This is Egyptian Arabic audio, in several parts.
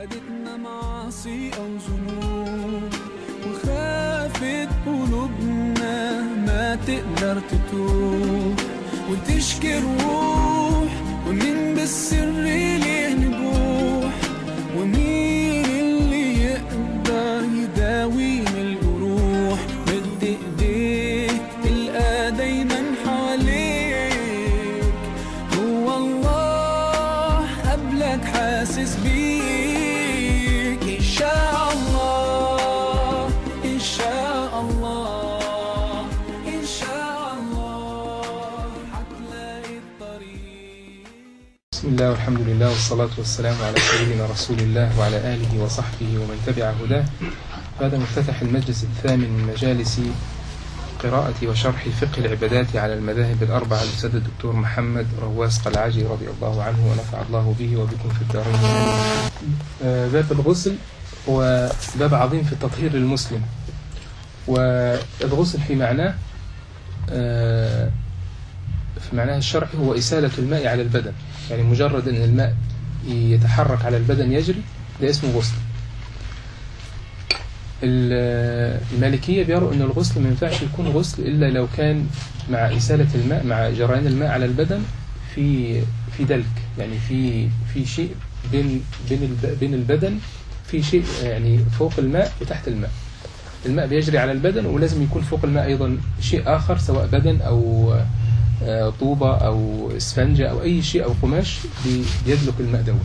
خدتنا معاصي أو ذنوب وخافت قلوبنا ما تقدر تتوب وتشكي الروح ومين بالسر ليه نبوح ومين اللي يقدر يداوينا الجروح مد ايديك تلقى دايما حواليك هو الله قبلك حاسس بيك إن شاء الله إن شاء الله إن شاء الله هتلاقي الطريق بسم الله والحمد لله والصلاة والسلام على سيدنا رسول الله وعلى آله وصحبه ومن تبع هداه هذا مفتتح المجلس الثامن من مجالس قراءة وشرح فقه العبادات على المذاهب الأربعة للأستاذ الدكتور محمد رواس قلعجي رضي الله عنه ونفع الله به وبكم في الدارين آه، باب الغسل هو باب عظيم في التطهير للمسلم والغسل في معناه آه، في معناه الشرعي هو إسالة الماء على البدن يعني مجرد أن الماء يتحرك على البدن يجري ده اسمه غسل ال- المالكية بيروا أن الغسل ما ينفعش يكون غسل إلا لو كان مع إسالة الماء مع جريان الماء على البدن في في دلك يعني في في شيء بين بين الب- بين البدن في شيء يعني فوق الماء وتحت الماء الماء بيجري على البدن ولازم يكون فوق الماء أيضا شيء آخر سواء بدن أو آه، طوبة أو اسفنجة أو أي شيء أو قماش بي- بيدلك الماء دوت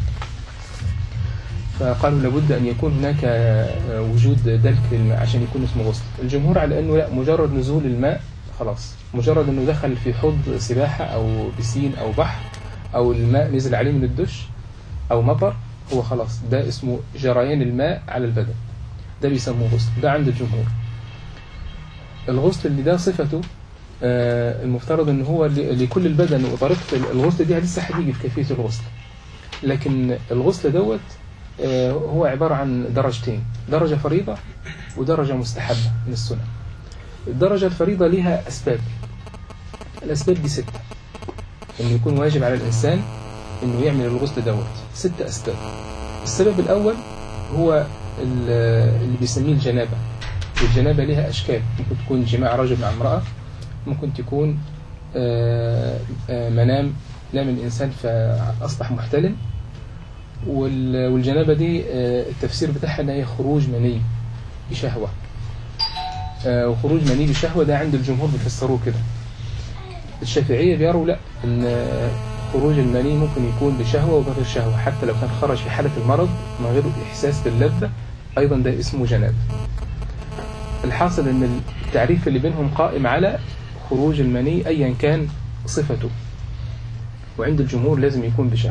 فقالوا لابد أن يكون هناك آه، وجود دلك للماء عشان يكون اسمه غسل الجمهور على أنه لا مجرد نزول الماء خلاص مجرد أنه دخل في حوض سباحة أو بسين أو بحر أو الماء نزل عليه من الدش أو مطر هو خلاص ده اسمه جريان الماء على البدن ده بيسموه غسل ده عند الجمهور الغسل اللي ده صفته آه، المفترض ان هو ل- لكل البدن وطريقه الغسل دي لسه هتيجي في كيفيه الغسل لكن الغسل دوت آه، هو عباره عن درجتين درجه فريضه ودرجه مستحبه من السنه الدرجه الفريضه ليها اسباب الاسباب دي سته انه يكون واجب على الانسان انه يعمل الغسل دوت ست اسباب السبب الاول هو ال- اللي بيسميه الجنابه والجنابه ليها اشكال ممكن تكون جماع رجل مع امراه ممكن تكون آه، آه، منام نام الإنسان فأصبح محتلم وال- والجنابة دي آه، التفسير بتاعها إن هي خروج مني بشهوة آه، وخروج مني بشهوة ده عند الجمهور بيفسروه كده الشافعية بيروا لا إن آه، خروج المني ممكن يكون بشهوة وبغير شهوة حتى لو كان خرج في حالة المرض من غير إحساس باللذة أيضا ده اسمه جنابة الحاصل ان التعريف اللي بينهم قائم على خروج المني ايا كان صفته وعند الجمهور لازم يكون بشهوة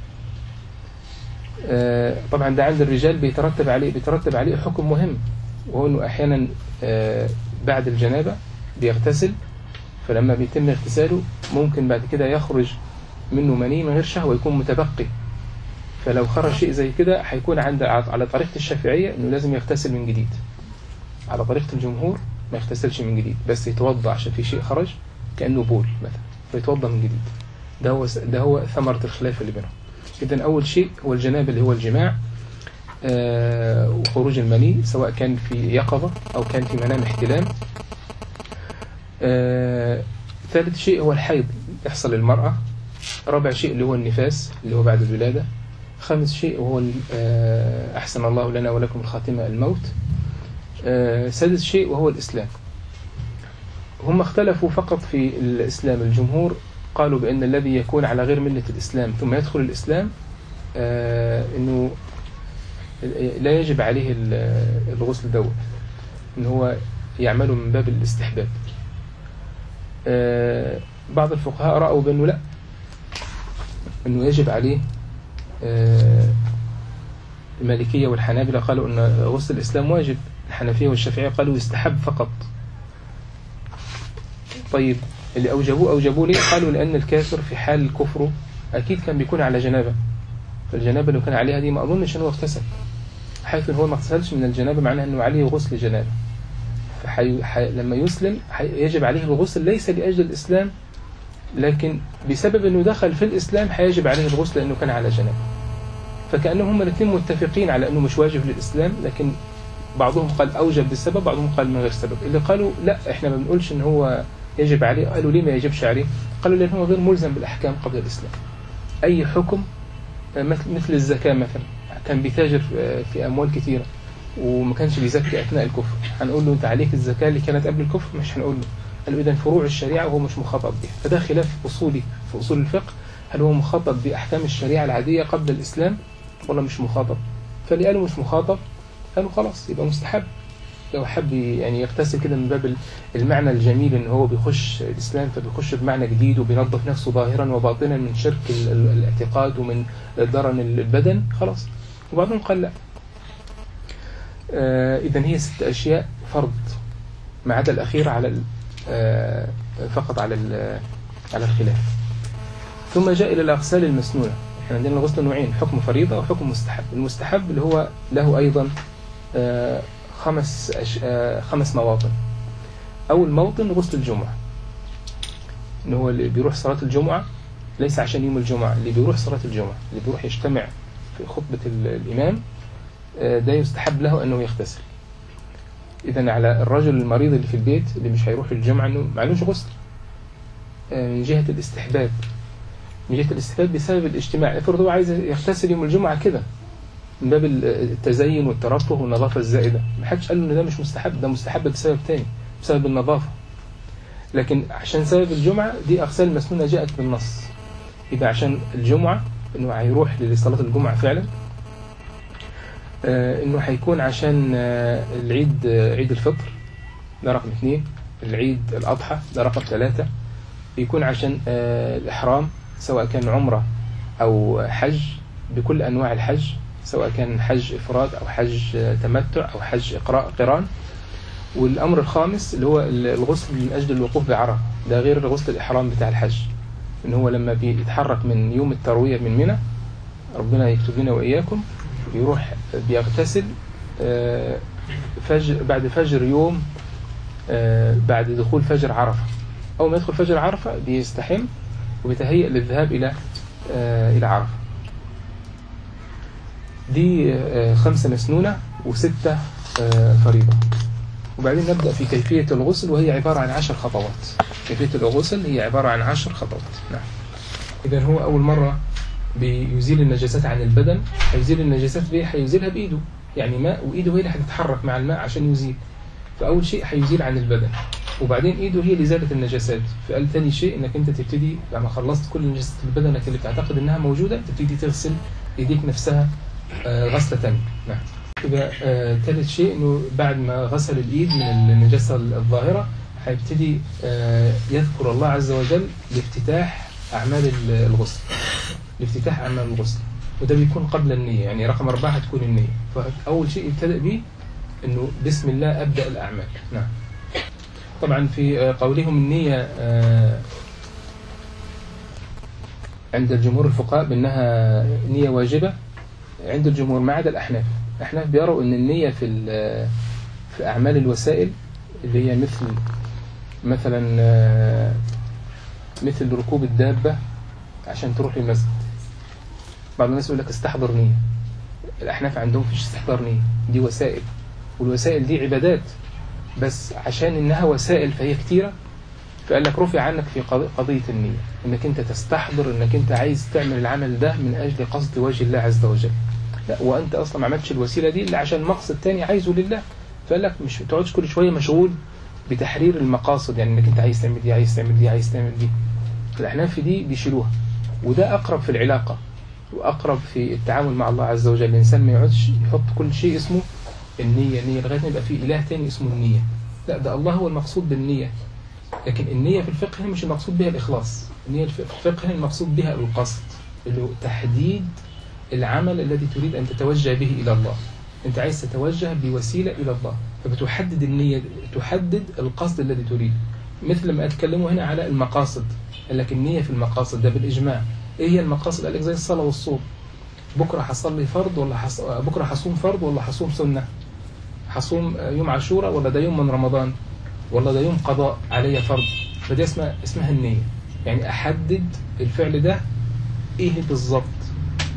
آه، طبعا ده عند الرجال بيترتب عليه بيترتب عليه حكم مهم وهو انه احيانا آه، بعد الجنابة بيغتسل فلما بيتم اغتساله ممكن بعد كده يخرج منه مني من غير شهوة يكون متبقي فلو خرج شيء زي كده هيكون عند على طريقة الشافعية انه لازم يغتسل من جديد على طريقة الجمهور ما يغتسلش من جديد بس يتوضأ عشان في شيء خرج كأنه بول مثلا فيتوضأ من جديد ده هو ده هو ثمرة الخلاف اللي بينهم إذا أول شيء هو الجنابة اللي هو الجماع آه وخروج المني سواء كان في يقظة أو كان في منام احتلام آه ثالث شيء هو الحيض يحصل للمرأة رابع شيء اللي هو النفاس اللي هو بعد الولادة خامس شيء وهو ال- آه أحسن الله لنا ولكم الخاتمة الموت آه، سادس شيء وهو الإسلام هم اختلفوا فقط في الإسلام الجمهور قالوا بأن الذي يكون على غير ملة الإسلام ثم يدخل الإسلام آه، أنه لا يجب عليه ال- الغسل دوت أنه هو يعمله من باب الاستحباب آه، بعض الفقهاء رأوا بأنه لا أنه يجب عليه آه، المالكية والحنابلة قالوا أن غسل الإسلام واجب الحنفية والشافعية قالوا يستحب فقط طيب اللي أوجبوه أوجبوه ليه قالوا لأن الكافر في حال كفره أكيد كان بيكون على جنابة فالجنابة اللي كان عليها دي ما أظنش أنه اغتسل حيث إن هو ما اغتسلش من الجنابة معناه أنه عليه غسل جنابة فحي... حي... لما يسلم حي... يجب عليه الغسل ليس لأجل الإسلام لكن بسبب أنه دخل في الإسلام هيجب عليه الغسل لأنه كان على جنابة فكأنهم هم الاثنين متفقين على أنه مش واجب للإسلام لكن بعضهم قال أوجب بالسبب بعضهم قال من غير سبب اللي قالوا لا إحنا ما بنقولش إن هو يجب عليه قالوا ليه ما يجبش عليه قالوا لأن هو غير ملزم بالأحكام قبل الإسلام أي حكم مثل مثل الزكاة مثلا كان بيتاجر في- في أموال كثيرة وما كانش بيزكي أثناء الكفر هنقول له أنت عليك الزكاة اللي كانت قبل الكفر مش هنقول له قالوا إذا فروع الشريعة وهو مش مخاطب بها فده خلاف أصولي في أصول الفقه هل هو مخاطب بأحكام الشريعة العادية قبل الإسلام ولا مش مخاطب فاللي قالوا مش مخاطب قالوا خلاص يبقى مستحب لو حب يعني يغتسل كده من باب المعنى الجميل ان هو بيخش الاسلام فبيخش بمعنى جديد وبينظف نفسه ظاهرا وباطنا من شرك ال- ال- الاعتقاد ومن درن البدن خلاص وبعضهم قال لا آه اذا هي ست اشياء فرض ما عدا الاخير على ال- آه فقط على ال- على الخلاف ثم جاء الى الاغسال المسنونه احنا عندنا الغسل نوعين حكم فريضه وحكم مستحب المستحب اللي هو له ايضا آه خمس أش... آه، خمس مواطن أول موطن غسل الجمعة إن هو اللي بيروح صلاة الجمعة ليس عشان يوم الجمعة اللي بيروح صلاة الجمعة اللي بيروح يجتمع في خطبة ال- الإمام آه، ده يستحب له أنه يغتسل إذا على الرجل المريض اللي في البيت اللي مش هيروح الجمعة أنه معلوش غسل آه، من جهة الاستحباب من جهة الاستحباب بسبب الاجتماع افرض هو عايز يغتسل يوم الجمعة كده من باب التزين والترفه والنظافة الزائدة ما حدش قال له ان ده مش مستحب ده مستحب بسبب تاني بسبب النظافة لكن عشان سبب الجمعة دي أغسال مسنونة جاءت بالنص يبقى عشان الجمعة انه هيروح لصلاة الجمعة فعلا آه، انه هيكون عشان آه، العيد آه، عيد الفطر ده رقم اثنين العيد الأضحى ده رقم ثلاثة يكون عشان آه، الإحرام سواء كان عمرة أو حج بكل أنواع الحج سواء كان حج إفراد أو حج آه، تمتع أو حج إقراء قران والأمر الخامس اللي هو الغسل من أجل الوقوف بعرفة ده غير غسل الإحرام بتاع الحج إن هو لما بيتحرك من يوم التروية من منى ربنا يكتب لنا وإياكم بيروح بيغتسل آه، فجر بعد فجر يوم آه، بعد دخول فجر عرفة أول ما يدخل فجر عرفة بيستحم وبيتهيأ للذهاب إلى آه، إلى عرفة دي آه، خمسة مسنونة وستة آه، فريضة وبعدين نبدأ في كيفية الغسل وهي عبارة عن عشر خطوات كيفية الغسل هي عبارة عن عشر خطوات نعم إذا هو أول مرة بيزيل النجاسات عن البدن هيزيل النجاسات بإيه؟ هيزيلها بإيده يعني ماء وإيده هي اللي هتتحرك مع الماء عشان يزيل فأول شيء هيزيل عن البدن وبعدين إيده هي اللي زالت النجاسات فقال تاني شيء إنك أنت تبتدي لما خلصت كل نجاسات بدنك اللي بتعتقد إنها موجودة تبتدي تغسل إيديك نفسها آه، غسلة تانية نعم يبقى آه، ثالث شيء انه بعد ما غسل الايد من النجاسه الظاهره هيبتدي آه، يذكر الله عز وجل لافتتاح اعمال ال- الغسل لافتتاح اعمال الغسل وده بيكون قبل النيه يعني رقم اربعه هتكون النيه فاول شيء يبتدأ به انه بسم الله ابدا الاعمال نعم طبعا في آه، قولهم النيه آه، عند الجمهور الفقهاء بانها نيه واجبه عند الجمهور ما عدا الأحناف الأحناف بيروا أن النية في ال- في أعمال الوسائل اللي هي مثل مثلا آه، مثل ركوب الدابة عشان تروح للمسجد بعض الناس يقول لك استحضر نية الأحناف عندهم فيش استحضار نية دي وسائل والوسائل دي عبادات بس عشان إنها وسائل فهي كتيرة فقال لك رفع عنك في قض- قضية النية إنك أنت تستحضر إنك أنت عايز تعمل العمل ده من أجل قصد وجه الله عز وجل لا وانت اصلا ما عملتش الوسيله دي الا عشان مقصد تاني عايزه لله فقال لك مش ما تقعدش كل شويه مشغول بتحرير المقاصد يعني انك انت عايز تعمل دي عايز تعمل دي عايز تعمل دي الاحناف في دي بيشيلوها وده اقرب في العلاقه واقرب في التعامل مع الله عز وجل الانسان ما يقعدش يحط كل شيء اسمه النيه النيه لغايه ما يبقى في اله تاني اسمه النيه لا ده الله هو المقصود بالنيه لكن النيه في الفقه هنا مش المقصود بها الاخلاص النيه في الفقه هنا المقصود بها القصد اللي هو تحديد العمل الذي تريد أن تتوجه به إلى الله أنت عايز تتوجه بوسيلة إلى الله فبتحدد النية تحدد القصد الذي تريد مثل لما أتكلموا هنا على المقاصد قال لك النية في المقاصد ده بالإجماع إيه هي المقاصد قال لك زي الصلاة والصوم بكرة هصلي فرض ولا حص... بكرة هصوم فرض ولا هصوم سنة هصوم يوم عاشوراء ولا ده يوم من رمضان ولا ده يوم قضاء علي فرض فدي اسمها اسمها النية يعني أحدد الفعل ده إيه بالظبط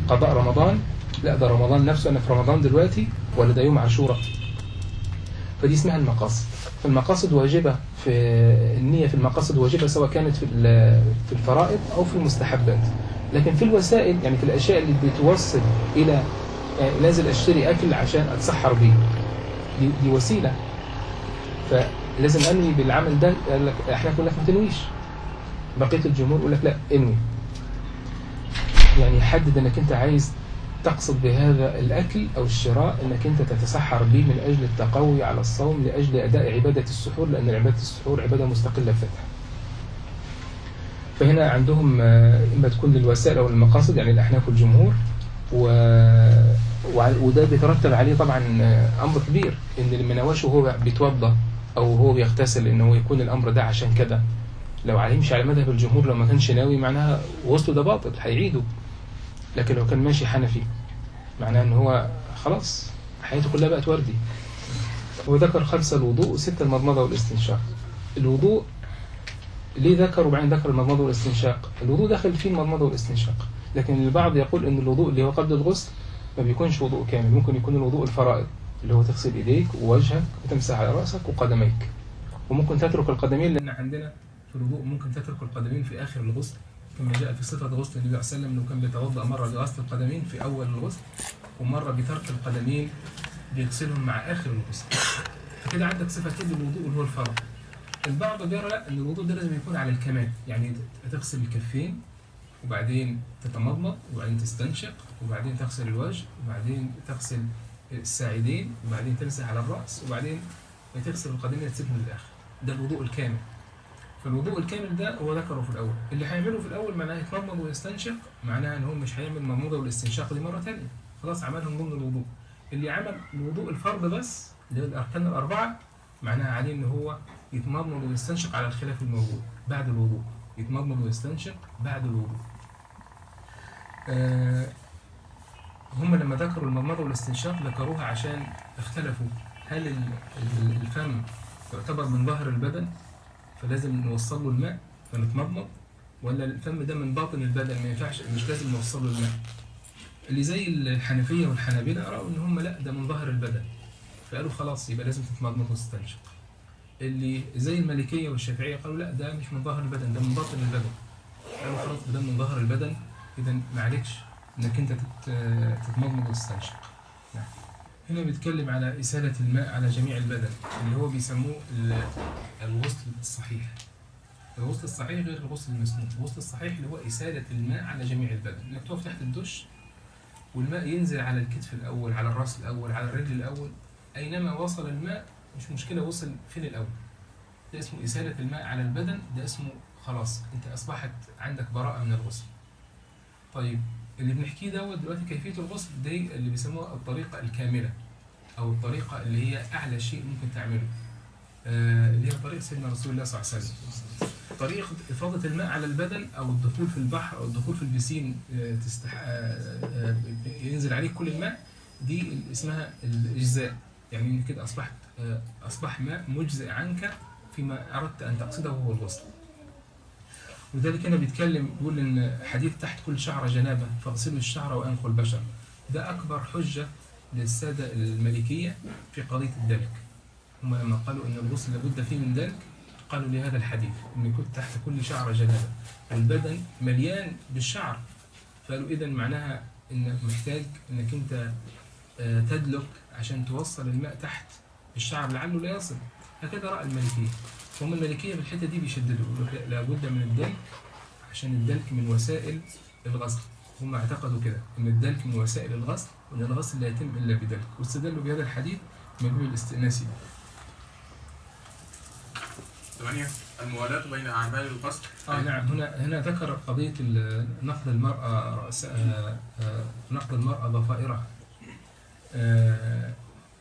قضاء رمضان لا ده رمضان نفسه أنا في رمضان دلوقتي ولا ده يوم عاشوراء فدي اسمها المقاصد فالمقاصد واجبة في النية في المقاصد واجبة سواء كانت في ال- في الفرائض أو في المستحبات لكن في الوسائل يعني في الأشياء اللي بتوصل إلى يعني لازم أشتري أكل عشان أتسحر بيه دي, دي وسيلة فلازم أنوي بالعمل ده قال لك احنا كنا ما تنويش بقية الجمهور يقول لك لا انوي يعني حدد انك انت عايز تقصد بهذا الأكل أو الشراء أنك أنت تتسحر به من أجل التقوي على الصوم لأجل أداء عبادة السحور لأن عبادة السحور عبادة مستقلة بذاتها فهنا عندهم آه، إما تكون للوسائل أو المقاصد يعني الأحناف والجمهور و... وع- وده بيترتب عليه طبعا آه، أمر كبير إن اللي ما نواش وهو بيتوضأ أو هو بيغتسل إن هو يكون الأمر ده عشان كده لو عليه يمشي على مذهب الجمهور لو ما كانش ناوي معناها وصله ده باطل هيعيده لكن لو كان ماشي حنفي معناه ان هو خلاص حياته كلها بقت وردي هو ذكر خمسة الوضوء وستة المضمضة والاستنشاق الوضوء ليه ذكر وبعدين ذكر المضمضة والاستنشاق الوضوء دخل فيه المضمضة والاستنشاق لكن البعض يقول ان الوضوء اللي هو قبل الغسل ما بيكونش وضوء كامل ممكن يكون الوضوء الفرائض اللي هو تغسل ايديك ووجهك وتمسح على راسك وقدميك وممكن تترك القدمين لان عندنا في الوضوء ممكن تترك القدمين في اخر الغسل كما جاء في صفة غسل النبي صلى الله عليه وسلم انه كان بيتوضأ مرة لغسل القدمين في أول الغسل ومرة بترك القدمين بيغسلهم مع آخر الغسل فكده عندك صفتين للوضوء اللي هو الفرض البعض بيرى لا ان الوضوء ده لازم يكون على الكمال يعني تغسل الكفين وبعدين تتمضمض وبعدين تستنشق وبعدين تغسل الوجه وبعدين تغسل الساعدين وبعدين تمسح على الرأس وبعدين تغسل القدمين تسيبهم للآخر ده الوضوء الكامل فالوضوء الكامل ده هو ذكره في الأول اللي هيعمله في الأول معناه يتمضمض ويستنشق معناها إن هو مش هيعمل المضمضة والاستنشاق دي مرة تانية خلاص عملهم ضمن الوضوء اللي عمل الوضوء الفرض بس اللي هو الأركان الأربعة معناها عليه إن هو يتمضمض ويستنشق على الخلاف الموجود بعد الوضوء يتمضمض ويستنشق بعد الوضوء آه هم لما ذكروا المضمضة والاستنشاق ذكروها عشان اختلفوا هل ال- ال- الفم يعتبر من ظهر البدن فلازم نوصل له الماء فنتمضمض ولا الفم ده من باطن البدن ما ينفعش مش لازم نوصل له الماء اللي زي الحنفية والحنابلة رأوا إن هم لا ده من ظهر البدن فقالوا خلاص يبقى لازم تتمضمض وتستنشق اللي زي المالكية والشافعية قالوا لا ده مش من ظهر البدن ده من باطن البدن قالوا خلاص ده من ظهر البدن إذا معلكش إنك أنت تت- تتمضمض وتستنشق نعم. هنا بيتكلم على إسالة الماء على جميع البدن اللي هو بيسموه ال- الغسل الصحيح الغسل الصحيح غير الغسل المسنون الغسل الصحيح اللي هو إسالة الماء على جميع البدن إنك تقف تحت الدش والماء ينزل على الكتف الأول على الرأس الأول على الرجل الأول أينما وصل الماء مش مشكلة وصل فين الأول ده اسمه إسالة الماء على البدن ده اسمه خلاص أنت أصبحت عندك براءة من الغسل طيب اللي بنحكيه دوت دلوقتي كيفية الغسل دي اللي بيسموها الطريقة الكاملة أو الطريقة اللي هي أعلى شيء ممكن تعمله آه، اللي هي طريقة سيدنا رسول الله صلى الله عليه وسلم طريقة إفاضة الماء على البدن أو الدخول في البحر أو الدخول في البسين آه، تستح... آه، آه، ينزل عليك كل الماء دي اللي اسمها الإجزاء يعني إن كده أصبحت آه، أصبح ماء مجزئ عنك فيما أردت أن تقصده وهو الغسل ولذلك هنا بيتكلم بيقول إن حديث تحت كل شعرة جنابة فاغسلوا الشعر وأنقوا البشر ده أكبر حجة للسادة المالكية في قضية الدلك هم لما قالوا ان الغسل لابد فيه من ذلك قالوا لهذا الحديث ان كنت تحت كل شعر جنابه والبدن مليان بالشعر فقالوا اذا معناها انك محتاج انك انت آه، تدلك عشان توصل الماء تحت الشعر لعله لا يصل هكذا راى المالكيه فهم المالكيه في الحته دي بيشددوا يقولوا لا- لابد من الدلك عشان الدلك من وسائل الغسل هم اعتقدوا كده ان الدلك من وسائل الغسل وان الغسل لا يتم الا بدلك واستدلوا بهذا الحديث من باب الاستئناسي ثمانية الموالاة بين أعمال القصد اه نعم هنا هنا ذكر قضية ال- نقد المرأة رأس آه، آه، نقد المرأة ضفائرها آه،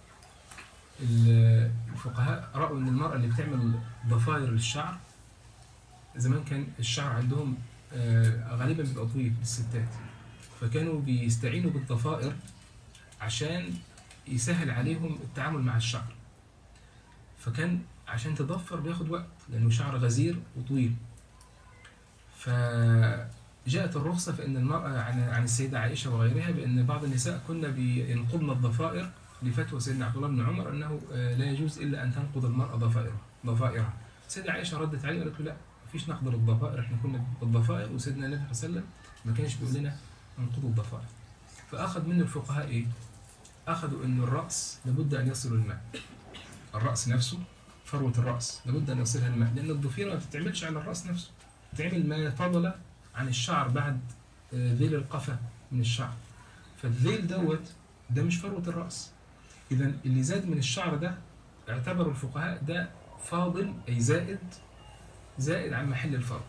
ال- الفقهاء رأوا أن المرأة اللي بتعمل ضفائر للشعر زمان كان الشعر عندهم آه، غالبا بيبقى طويل للستات فكانوا بيستعينوا بالضفائر عشان يسهل عليهم التعامل مع الشعر فكان عشان تضفر بياخد وقت لأنه شعر غزير وطويل جاءت الرخصة فإن المرأة عن عن السيدة عائشة وغيرها بأن بعض النساء كنا بينقضن الضفائر لفتوى سيدنا عبد الله بن عمر أنه آه، لا يجوز إلا أن تنقض المرأة ضفائرها ضفائرها السيدة عائشة ردت عليه وقالت له لا مفيش نقض للضفائر احنا كنا بالضفائر وسيدنا النبي صلى الله عليه وسلم ما كانش بيقول لنا انقضوا الضفائر فأخذ منه الفقهاء إيه؟ أخذوا أن الرأس لابد أن يصل الماء الرأس نفسه فروة الرأس لابد أن يصلها الماء لأن الضفيرة ما بتتعملش على الرأس نفسه بتعمل ما فضل عن الشعر بعد آه، ذيل القفا من الشعر فالذيل دوت ده مش فروة الرأس إذا اللي زاد من الشعر ده اعتبروا الفقهاء ده فاضل أي زائد زائد عن محل الفرض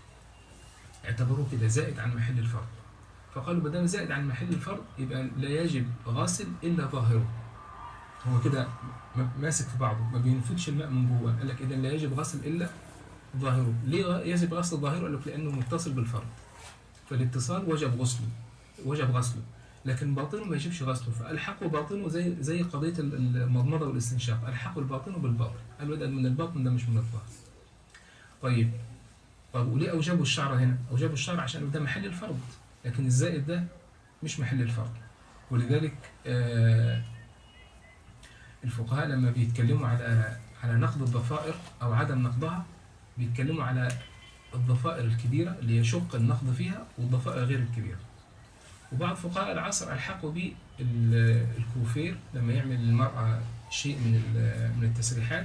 اعتبروه كده زائد عن محل الفرض فقالوا ما دام زائد عن محل الفرض يبقى لا يجب غسل إلا ظاهره هو كده م- ماسك في بعضه ما بينفذش الماء من جوه قال لك إذا لا يجب غسل إلا ظاهره ليه غ- يجب غسل ظاهره قال لك لأنه متصل بالفرض فالاتصال وجب غسله وجب غسله لكن باطنه ما يجبش غسله فالحقوا باطنه زي زي قضيه ال- المضمضه والاستنشاق الحقوا الباطن بالباطن قالوا ده من الباطن ده مش من الظاهر طيب طب وليه اوجبوا الشعر هنا اوجبوا الشعر عشان ده محل الفرض لكن الزائد ده مش محل الفرض ولذلك آه الفقهاء لما بيتكلموا على على نقض الضفائر او عدم نقضها بيتكلموا على الضفائر الكبيره اللي يشق النقض فيها والضفائر غير الكبيره وبعض فقهاء العصر ألحقوا به ال- الكوفير لما يعمل المرأة شيء من ال- من التسريحات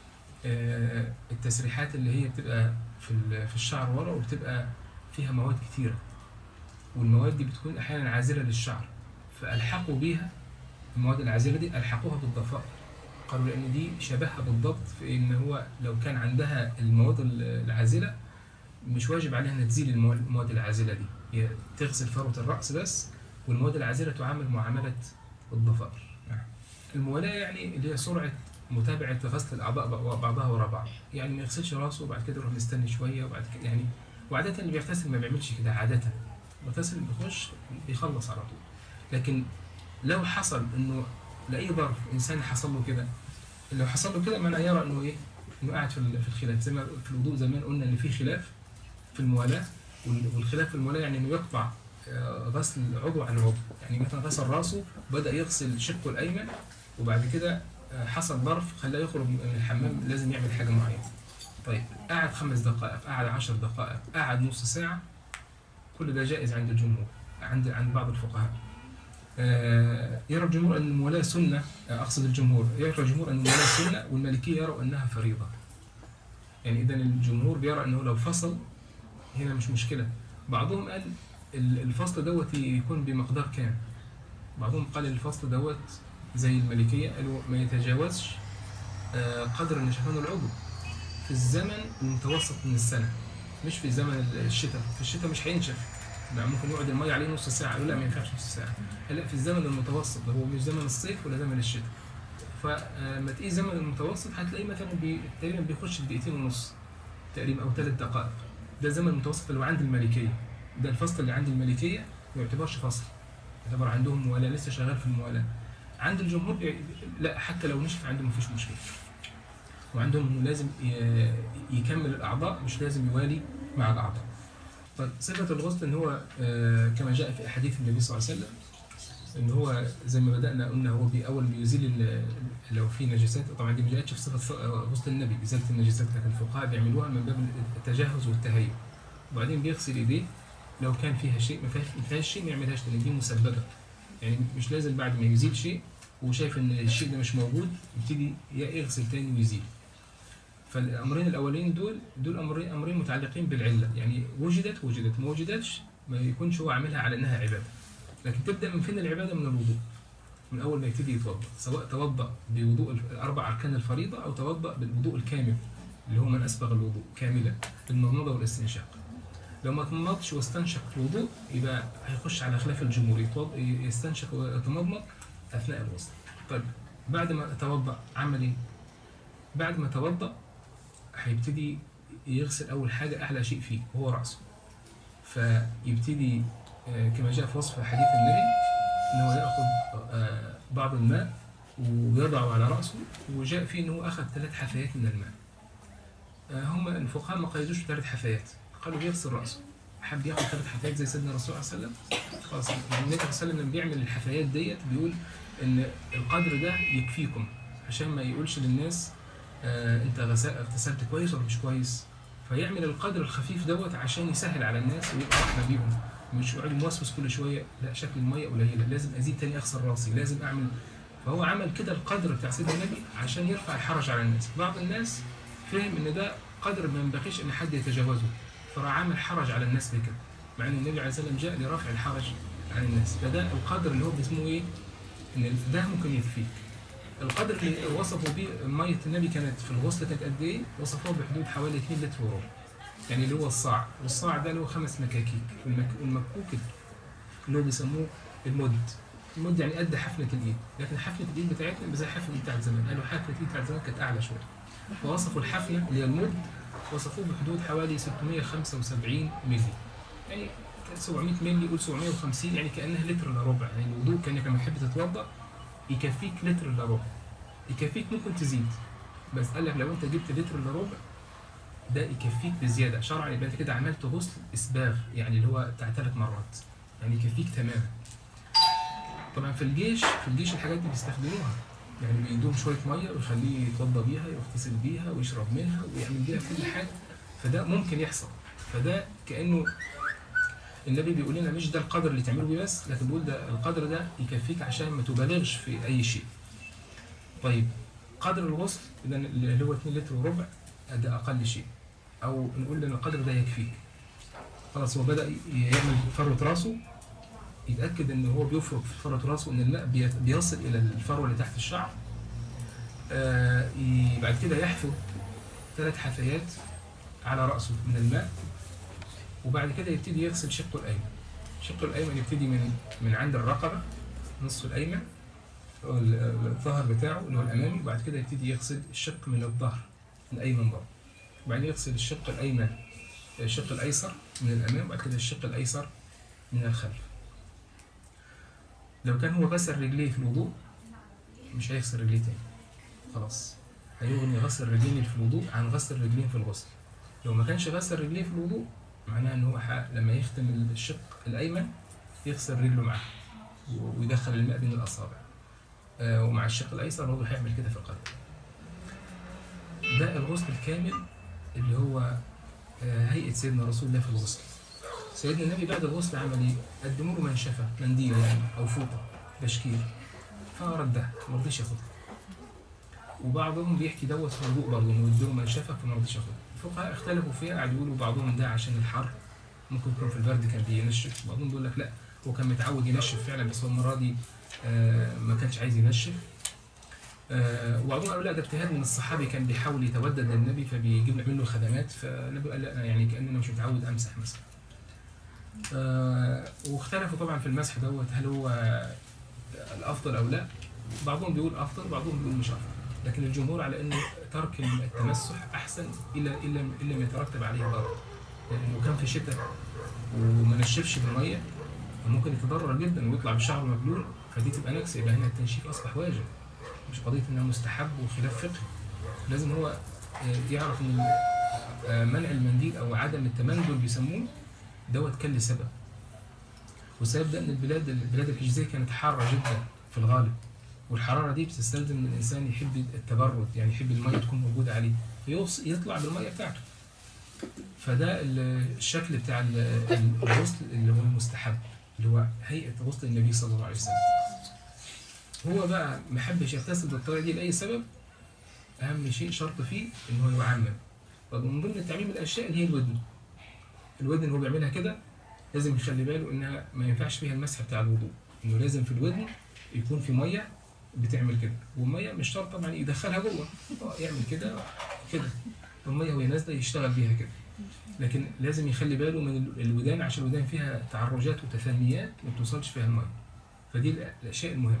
آه، التسريحات اللي هي بتبقى في ال- في الشعر ورا وبتبقى فيها مواد كتيرة والمواد دي بتكون أحيانا عازلة للشعر فألحقوا بيها المواد العازلة دي ألحقوها بالضفائر قالوا لأن دي شبهها بالضبط في إن هو لو كان عندها المواد ال- العازلة مش واجب عليها إنها تزيل المو- المواد العازلة دي هي تغسل فروة الرأس بس والمواد العازلة تعامل معاملة الضفائر الموالاة يعني اللي هي سرعة متابعة غسل الأعضاء بع- بعضها وراء بعض يعني ما يغسلش راسه وبعد كده يروح مستني شوية وبعد كده يعني وعادة اللي بيغتسل ما بيعملش كده عادة المغتسل بيخش بيخلص على طول لكن لو حصل انه لأي ظرف إنسان حصل له كده لو حصل له كده معناه يرى انه ايه انه قاعد في ال- في الخلاف زي ما في الوضوء زمان قلنا ان في خلاف في الموالاة وال- والخلاف في الموالاة يعني انه يقطع آه، غسل عضو عن عضو يعني مثلا غسل راسه بدأ يغسل شقه الأيمن وبعد كده آه، حصل ظرف خلاه يخرج من الحمام لازم يعمل حاجة معينة طيب قعد خمس دقائق قعد عشر دقائق قعد نص ساعة كل ده جائز عند الجمهور عند عند بعض الفقهاء آه، يرى الجمهور أن الموالاة سنة آه، أقصد الجمهور يرى الجمهور أن الموالاة سنة والمالكية يروا أنها فريضة يعني إذا الجمهور بيرى أنه لو فصل هنا مش مشكلة بعضهم قال ال- الفصل دوت يكون بمقدار كام بعضهم قال الفصل دوت زي الملكية قالوا ما يتجاوزش آه، قدر النشفان العضو في الزمن المتوسط من السنة مش في زمن الشتاء في الشتاء مش هينشف لا ممكن يقعد المية عليه نص ساعة يقول لا ما ينفعش نص ساعة لا في الزمن المتوسط ده هو مش زمن الصيف ولا زمن الشتاء فلما تقيس زمن المتوسط هتلاقيه مثلا بي... تقريبا بيخش في دقيقتين ونص تقريبا او ثلاث دقائق ده زمن المتوسط اللي هو عند الملكيه ده الفصل اللي عند الملكيه ما يعتبرش فصل يعتبر عندهم موالاه لسه شغال في الموالاه عند الجمهور بي... لا حتى لو نشف عندهم مفيش مشكله وعندهم انه لازم ي... يكمل الاعضاء مش لازم يوالي مع الاعضاء طيب صفه الغسل ان هو آه، كما جاء في احاديث النبي صلى الله عليه وسلم ان هو زي ما بدانا قلنا هو باول بيزيل ال- لو في نجاسات طبعا دي ما جاءتش في صفه غسل النبي بازاله النجاسات لكن الفقهاء بيعملوها من باب التجهز والتهيؤ وبعدين بيغسل ايديه لو كان فيها شيء ما فيهاش ما فيهاش شيء ما يعملهاش لان دي مسببه يعني مش لازم بعد ما يزيل شيء وشايف ان الشيء ده مش موجود يبتدي يغسل تاني ويزيل فالامرين الاولين دول دول امرين امرين متعلقين بالعله يعني وجدت وجدت ما وجدتش ما يكونش هو عاملها على انها عباده لكن تبدا من فين العباده من الوضوء من اول ما يبتدي يتوضا سواء توضا بوضوء الاربع اركان الفريضه او توضا بالوضوء الكامل اللي هو من اسبغ الوضوء كاملا بالمضمضه والاستنشاق لو ما تمضمضش واستنشق في الوضوء يبقى هيخش على خلاف الجمهور يتوض- يستنشق ويتمضمض اثناء الغسل طيب بعد ما توضا عمل ايه بعد ما توضا هيبتدي يغسل اول حاجه اعلى شيء فيه وهو راسه فيبتدي آه، كما جاء في وصف حديث النبي ان هو ياخذ آه، بعض الماء ويضعه على راسه وجاء فيه انه اخذ ثلاث حفايات من الماء آه، هم الفقهاء ما قيدوش ثلاث حفايات قالوا بيغسل راسه حب ياخد ثلاث حفايات زي سيدنا الرسول صلى الله عليه وسلم خلاص يعني النبي صلى الله عليه وسلم لما بيعمل الحفايات ديت بيقول ان القدر ده يكفيكم عشان ما يقولش للناس آه انت غسل- اغتسلت كويس ولا مش كويس فيعمل القدر الخفيف دوت عشان يسهل على الناس ويبقى رحمه بيهم مش يقعد موسوس كل شويه لا شكل الميه قليله لازم ازيد تاني اغسل راسي لازم اعمل فهو عمل كده القدر بتاع سيدنا النبي عشان يرفع الحرج على الناس بعض الناس فهم ان ده قدر ما ينبغيش ان حد يتجاوزه فراح عامل حرج على الناس بكده مع ان النبي عليه الصلاه والسلام جاء لرفع الحرج عن الناس فده القدر اللي هو اسمه ايه ان ده ممكن يكفيك القدر اللي وصفوا بيه ميه النبي كانت في الغسل كانت قد ايه وصفوها بحدود حوالي 2 لتر وربع يعني اللي هو الصاع والصاع ده له خمس مكاكيك والمك... والمكوك اللي هو بيسموه المد المد يعني قد حفنة الإيد لكن حفنة الإيد بتاعتنا مش زي حفنة الإيد بتاعت زمان قالوا حفنة الإيد بتاعت زمان كانت أعلى شوية فوصفوا الحفنة اللي هي المد وصفوه بحدود حوالي 675 مللي يعني 700 مللي قول 750 يعني كأنها لتر إلا ربع يعني الوضوء كأنك لما تحب تتوضأ يكفيك لتر إلا ربع يكفيك ممكن تزيد بس قال لك لو أنت جبت لتر إلا ربع ده يكفيك بزيادة شرعا يبقى أنت كده عملت غسل إسباغ يعني اللي هو بتاع ثلاث مرات يعني يكفيك تماما طبعا في الجيش في الجيش الحاجات دي بيستخدموها يعني بيدوم شوية مية ويخليه يتوضى بيها يغتسل بيها ويشرب منها ويعمل بيها كل حاجة فده ممكن يحصل فده كأنه النبي بيقول لنا مش ده القدر اللي تعمله بيه بس لكن بيقول ده القدر ده يكفيك عشان ما تبالغش في أي شيء طيب قدر الغسل إذا اللي هو 2 لتر وربع ده أقل شيء أو نقول إن القدر ده يكفيك خلاص هو بدأ يعمل فروة راسه يتأكد إن هو بيفرك في فروة راسه إن الماء بي- بيصل إلى الفروة اللي تحت الشعر آه ي- بعد كده يحفظ ثلاث حفيات على رأسه من الماء وبعد كده يبتدي يغسل شقه الأيمن شقه الأيمن يبتدي من من عند الرقبة نصف الأيمن أو ال- الظهر بتاعه اللي هو الأمامي وبعد كده يبتدي يغسل الشق من الظهر الأيمن برضه وبعدين يغسل الشق الأيمن الشق الأيسر من الأمام وبعد كده الشق الأيسر من الخلف لو كان هو غسل رجليه في الوضوء مش هيغسل رجليه تاني خلاص هيغني غسل الرجلين في الوضوء عن غسل الرجلين في الغسل لو ما كانش غسل رجليه في الوضوء معناه ان هو ح- لما يختم الشق الايمن يغسل رجله معاه و- ويدخل الماء بين الاصابع آه، ومع الشق الايسر برضه هيعمل كده في القدم ده الغسل الكامل اللي هو آه، هيئه سيدنا رسول الله في الغسل سيدنا النبي بعد الغسل عمل ايه؟ قدموا له منشفه منديل يعني او فوطه بشكير فردها ما رضيش ياخدها وبعضهم بيحكي دوت في الوضوء برضه انه يديله منشفه فما رضيش ياخدها الفقهاء اختلفوا فيها قعدوا يقولوا بعضهم ده عشان الحر ممكن يكون في البرد كان بينشف بعضهم بيقول لك لا هو كان متعود ينشف فعلا بس هو المره دي آه، ما كانش عايز ينشف آه، وبعضهم قالوا لا ده اجتهاد من الصحابي كان بيحاول يتودد للنبي فبيجيب له منه خدمات فالنبي قال لا أنا يعني كأن انا مش متعود امسح مثلا آه، واختلفوا طبعا في المسح دوت هل هو الافضل او لا بعضهم بيقول افضل وبعضهم بيقول مش افضل لكن الجمهور على انه ترك التمسح احسن الا الا الا ما يترتب عليه ضرر لانه كان في شتاء وما نشفش بالميه فممكن يتضرر جدا ويطلع بشعره مبلول فدي تبقى نكسه يبقى هنا التنشيف اصبح واجب مش قضيه انها مستحب وخلاف فقهي لازم هو آه، يعرف ان آه، منع المنديل او عدم التمندل بيسموه دوت كان لسبب والسبب ده ان البلاد البلاد الحجازيه كانت حاره جدا في الغالب والحراره دي بتستلزم ان الانسان يحب التبرد يعني يحب الميه تكون موجوده عليه فيوص- يطلع بالميه بتاعته فده ال- الشكل بتاع ال- الغسل اللي هو المستحب اللي هو هيئه غسل النبي صلى الله عليه وسلم هو بقى ما حبش يغتسل بالطريقه دي لاي سبب اهم شيء شرط فيه ان هو يعمم طب من ضمن تعميم الاشياء اللي هي الودن الودن هو بيعملها كده لازم يخلي باله انها ما ينفعش فيها المسح بتاع الوضوء انه لازم في الودن يكون في ميه بتعمل كده والميه مش شرط طبعا يدخلها جوه آه، يعمل كده كده الميه وهي نازله يشتغل بيها كده لكن لازم يخلي باله من ال- الودان عشان الودان فيها تعرجات وتثنيات ما توصلش فيها الميه فدي الأ- الاشياء المهمه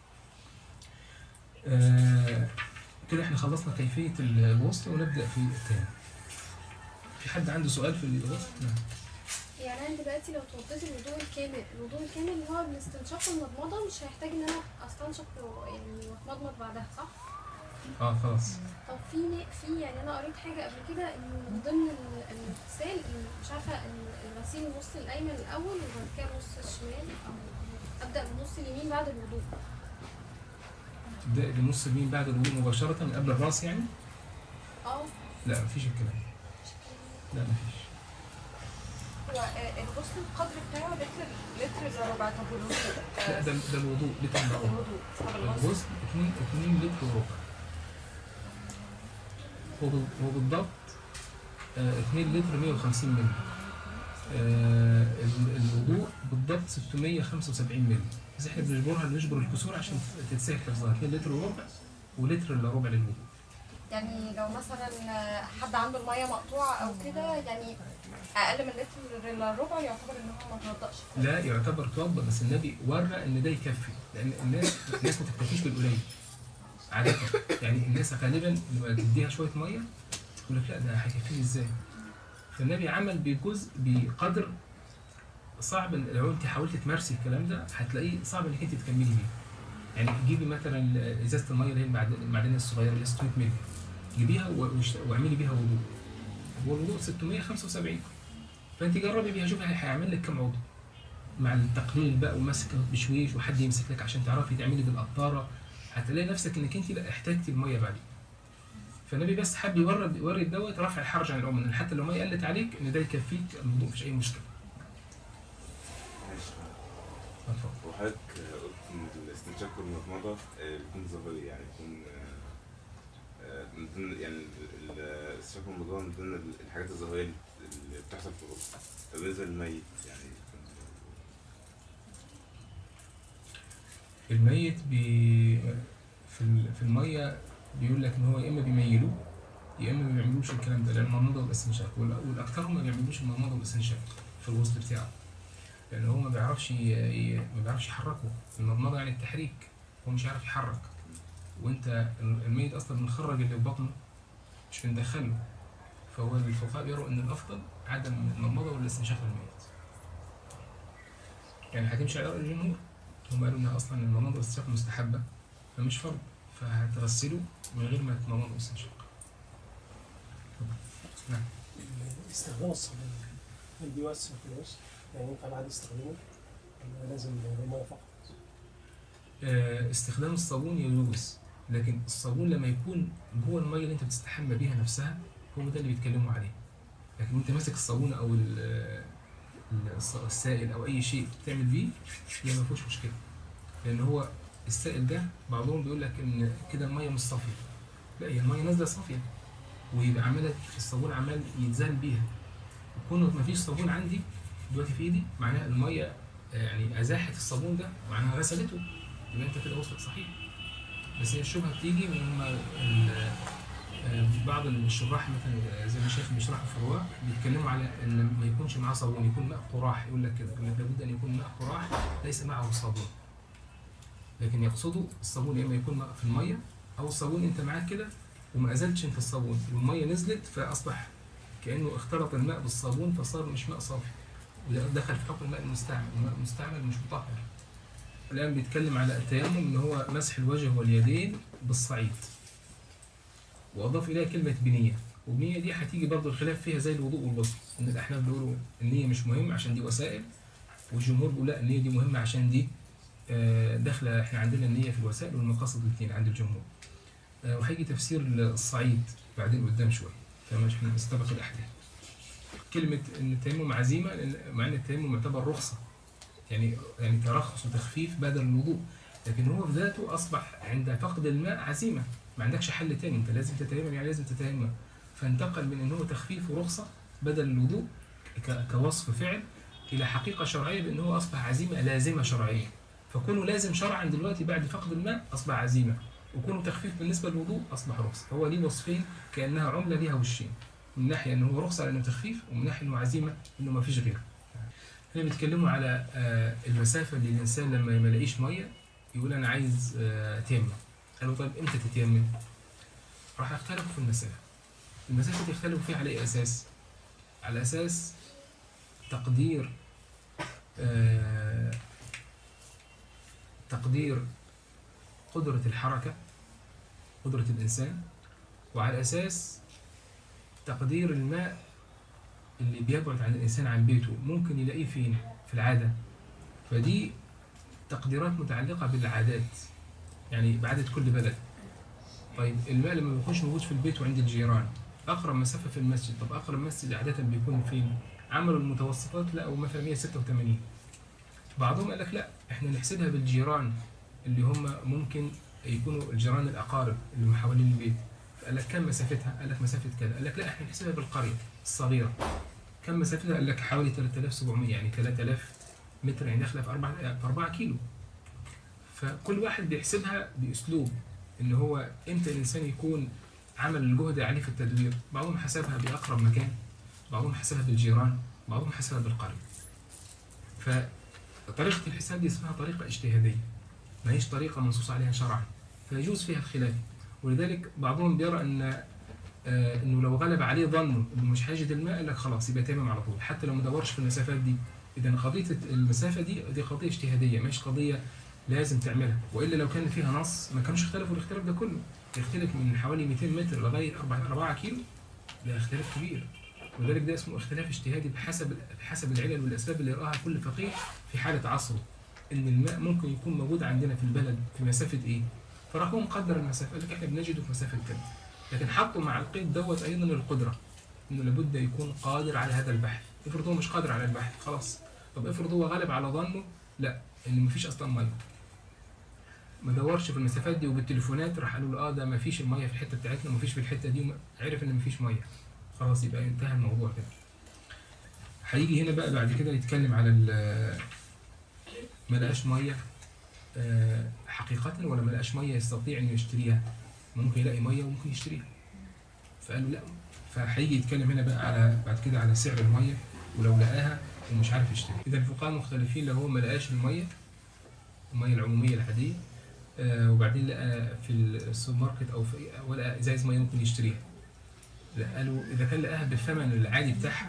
آه كده احنا خلصنا كيفيه الغسل ونبدا في الثاني في حد عنده سؤال في الغسل؟ نعم يعني انا دلوقتي لو اتوضيت الوضوء الكامل الوضوء الكامل اللي هو بالاستنشاق والمضمضه مش هيحتاج ان انا استنشق و- يعني واتمضمض بعدها صح؟ اه خلاص طب في نا- في يعني انا قريت حاجه قبل كده انه من ضمن ال- الاغتسال إن مش عارفه ان الغسيل النص الايمن الاول وبعد كده النص الشمال او ابدا بالنص اليمين بعد الوضوء تبدأ بنص اليمين بعد الوضوء مباشرة من قبل الراس يعني؟ اه لا مفيش الكلام لا مفيش هو آه، الغسل القدر بتاعه لتر لتر الا ربع طب والوضوء لا آه، ده ده الوضوء لتر الا ربع الوضوء طب الغسل الغسل 2 2 لتر وربع هو بال- هو بالضبط 2 لتر 150 مللي آه، ال- الوضوء بالضبط 675 مللي بس احنا بنجبرها نجبر الكسور عشان تتسهل حفظها 2 لتر وربع ولتر الا ربع للوضوء يعني لو مثلا آه، حد عنده الميه مقطوعه او كده يعني اقل من لتر الا ربع يعتبر ان هو ما توضأش لا يعتبر توضأ بس النبي ورى ان ده يكفي لان الناس الناس ما تكتفيش بالقليل عادة يعني الناس غالبا لما تديها شويه ميه تقول لك لا ده هيكفيني ازاي فالنبي عمل بجزء بقدر صعب إن- لو انت حاولت تمارسي الكلام ده هتلاقيه صعب انك انت تكملي بيه يعني جيبي مثلا ازازه الميه اللي هي المعدن- المعدنيه الصغيره اللي هي 600 مللي جيبيها و- واشت- واعملي بيها وضوء هو الوضوء 675 فانت جربي بيها شوفي هيعمل لك كم عضو مع التقليل بقى ومسك بشويش وحد يمسك لك عشان تعرفي تعملي بالقطاره هتلاقي نفسك انك انت لا احتاجتي الميه بعدين فالنبي بس حب يورد يورد دوت رفع الحرج عن الامم ان حتى لو الميه قلت عليك ان ده يكفيك الموضوع مفيش اي مشكله ماشي اتفضل وحضرتك قلت ان الاستنشاق والمضمضه آه، بيكون ظاهري يعني يكون آه، آه، من ضمن يعني ال- ال- الاستنشاق والمضمضه من ضمن ال- الحاجات الظاهريه اللي اللي بتحصل في الغسل طب بالنسبه للميت يعني يكون- الميت بي في ال- في الميه بيقول لك ان هو يا اما بيميلوه يا اما ما بيعملوش الكلام ده لان المضمضه والاستنشاق وال- والاكثرهم ما بيعملوش المضمضه والاستنشاق في الغسل بتاعه لان هو ما بيعرفش ي- ي- ما بيعرفش يحركه المضمضه يعني التحريك هو مش عارف يحرك وانت الميت اصلا بنخرج اللي في بطنه مش بندخله فهو الفقهاء بيروا ان الافضل عدم المضمضه والاستنشاق للميت يعني هتمشي على رأي الجمهور هم قالوا ان اصلا المضمضه والاستنشاق مستحبه فمش فرض فهتغسله من غير ما تتمضمض والاستنشاق نعم استخدام الصابون هل بيوسع في الوسط؟ يعني ينفع بعد استخدامه ولا لازم المية فقط؟ آه، استخدام الصابون يجوز لكن الصابون لما يكون جوه الميه اللي انت بتستحمى بيها نفسها هو ده اللي بيتكلموا عليه لكن انت ماسك الصابون او ال- ال- الص- السائل او اي شيء بتعمل بيه هي ما فيهوش مشكله لان هو السائل ده بعضهم بيقول لك ان كده الميه مش صافيه لا هي الميه نازله صافيه ويبقى عماله الصابون عمال يتزال بيها كونه ما فيش صابون عندي دلوقتي في ايدي معناها الميه آه، يعني ازاحت الصابون ده معناها غسلته يبقى انت كده وصلك صحيح بس هي الشبهه بتيجي من هم ال- آه، بعض الشراح مثلا آه، زي ما شايف بيشرحوا في الرواق بيتكلموا على ان ما يكونش معاه صابون يكون ماء قراح يقول لك كده يقول لك لابد ان يكون ماء قراح ليس معه صابون لكن يقصدوا الصابون يا اما يكون ماء في الميه او الصابون انت معاك كده وما ازلتش انت الصابون والميه نزلت فاصبح كانه اختلط الماء بالصابون فصار مش ماء صافي وده دخل في حكم الماء المستعمل الماء المستعمل مش مطهر الآن بيتكلم على التيمم إن هو مسح الوجه واليدين بالصعيد وأضاف إليها كلمة بنية وبنية دي هتيجي برضه الخلاف فيها زي الوضوء والغسل إن الأحناف بيقولوا النية مش مهم عشان دي وسائل والجمهور بيقول لا النية دي مهمة عشان دي آه، داخلة إحنا عندنا النية في الوسائل والمقاصد الاثنين عند الجمهور آه، وهيجي تفسير الصعيد بعدين قدام شوية فمش احنا نستبق الأحداث كلمة إن التيمم عزيمة لأن- مع إن التيمم يعتبر رخصة يعني يعني ترخص وتخفيف بدل الوضوء لكن هو في ذاته اصبح عند فقد الماء عزيمه ما عندكش حل تاني انت لازم تتيمم يعني لازم تتيمم فانتقل من ان هو تخفيف ورخصه بدل الوضوء ك- كوصف فعل الى حقيقه شرعيه بان هو اصبح عزيمه لازمه شرعيه فكونه لازم شرعا دلوقتي بعد فقد الماء اصبح عزيمه وكونه تخفيف بالنسبه للوضوء اصبح رخصه فهو ليه وصفين كانها عمله ليها وشين من ناحيه انه هو رخصه لانه تخفيف ومن ناحيه انه عزيمه انه ما فيش غيره هنا بيتكلموا على آه، المسافة اللي الإنسان لما ما يلاقيش مية يقول أنا عايز آه، أتيمم قالوا طيب إمتى تتيمم؟ راح يختلفوا في المسافة المسافة تختلفوا فيها على أي أساس؟ على أساس تقدير آه، تقدير قدرة الحركة قدرة الإنسان وعلى أساس تقدير الماء اللي بيبعد عن الإنسان عن بيته ممكن يلاقيه فين في العادة فدي تقديرات متعلقة بالعادات يعني بعادة كل بلد طيب الماء لما بيكونش موجود في البيت وعند الجيران أقرب مسافة في المسجد طب أقرب مسجد عادة بيكون فين عملوا المتوسطات لقوا مثلا 186 بعضهم قال لك لا احنا نحسبها بالجيران اللي هم ممكن يكونوا الجيران الأقارب اللي حوالين البيت قال لك كم مسافتها؟ قال لك مسافة كذا قال لك لا احنا نحسبها بالقرية الصغيرة كم مسافتها؟ قال لك حوالي 3700 يعني 3000 متر يعني داخله في 4 في 4 كيلو فكل واحد بيحسبها باسلوب ان هو امتى الانسان يكون عمل الجهد عليه في التدوير بعضهم حسبها باقرب مكان بعضهم حسبها بالجيران بعضهم حسبها بالقرية فطريقة الحساب دي اسمها طريقة اجتهادية ما هيش طريقة منصوص عليها شرعا فيجوز فيها الخلاف ولذلك بعضهم بيرى ان آه، انه لو غلب عليه ظنه انه مش هيجد الماء قال لك خلاص يبقى تيمم على طول حتى لو ما دورش في المسافات دي اذا قضيه المسافه دي دي قضيه اجتهاديه مش قضيه لازم تعملها والا لو كان فيها نص ما كانوش اختلفوا الاختلاف ده كله يختلف من حوالي 200 متر لغايه 4 4 كيلو ده اختلاف كبير ولذلك ده اسمه اختلاف اجتهادي بحسب بحسب العلل والاسباب اللي يراها كل فقيه في حاله عصره ان الماء ممكن يكون موجود عندنا في البلد في مسافه ايه فراح هو مقدر المسافه قال لك احنا بنجده في مسافه كذا لكن حطوا مع القيد دوت ايضا القدره انه لابد يكون قادر على هذا البحث افرض هو مش قادر على البحث خلاص طب افرض هو غالب على ظنه لا ان مفيش اصلا ميه ما دورش في المسافات دي وبالتليفونات راح قالوا له اه ده مفيش الميه في الحته بتاعتنا مفيش في الحته دي وما- عرف ان مفيش ميه خلاص يبقى انتهى الموضوع كده هيجي هنا بقى بعد كده يتكلم على ال- ما لقاش ميه آه، حقيقة ولا ما لقاش ميه يستطيع انه يشتريها ممكن يلاقي ميه وممكن يشتريها فقالوا لا فهيجي يتكلم هنا بقى على بعد كده على سعر الميه ولو لقاها ومش عارف يشتري اذا الفقهاء مختلفين لو هو ما لقاش الميه الميه العموميه العاديه آه وبعدين لقى في السوبر ماركت او في او لقى ازايز ميه ممكن يشتريها لا قالوا اذا كان لقاها بالثمن العادي بتاعها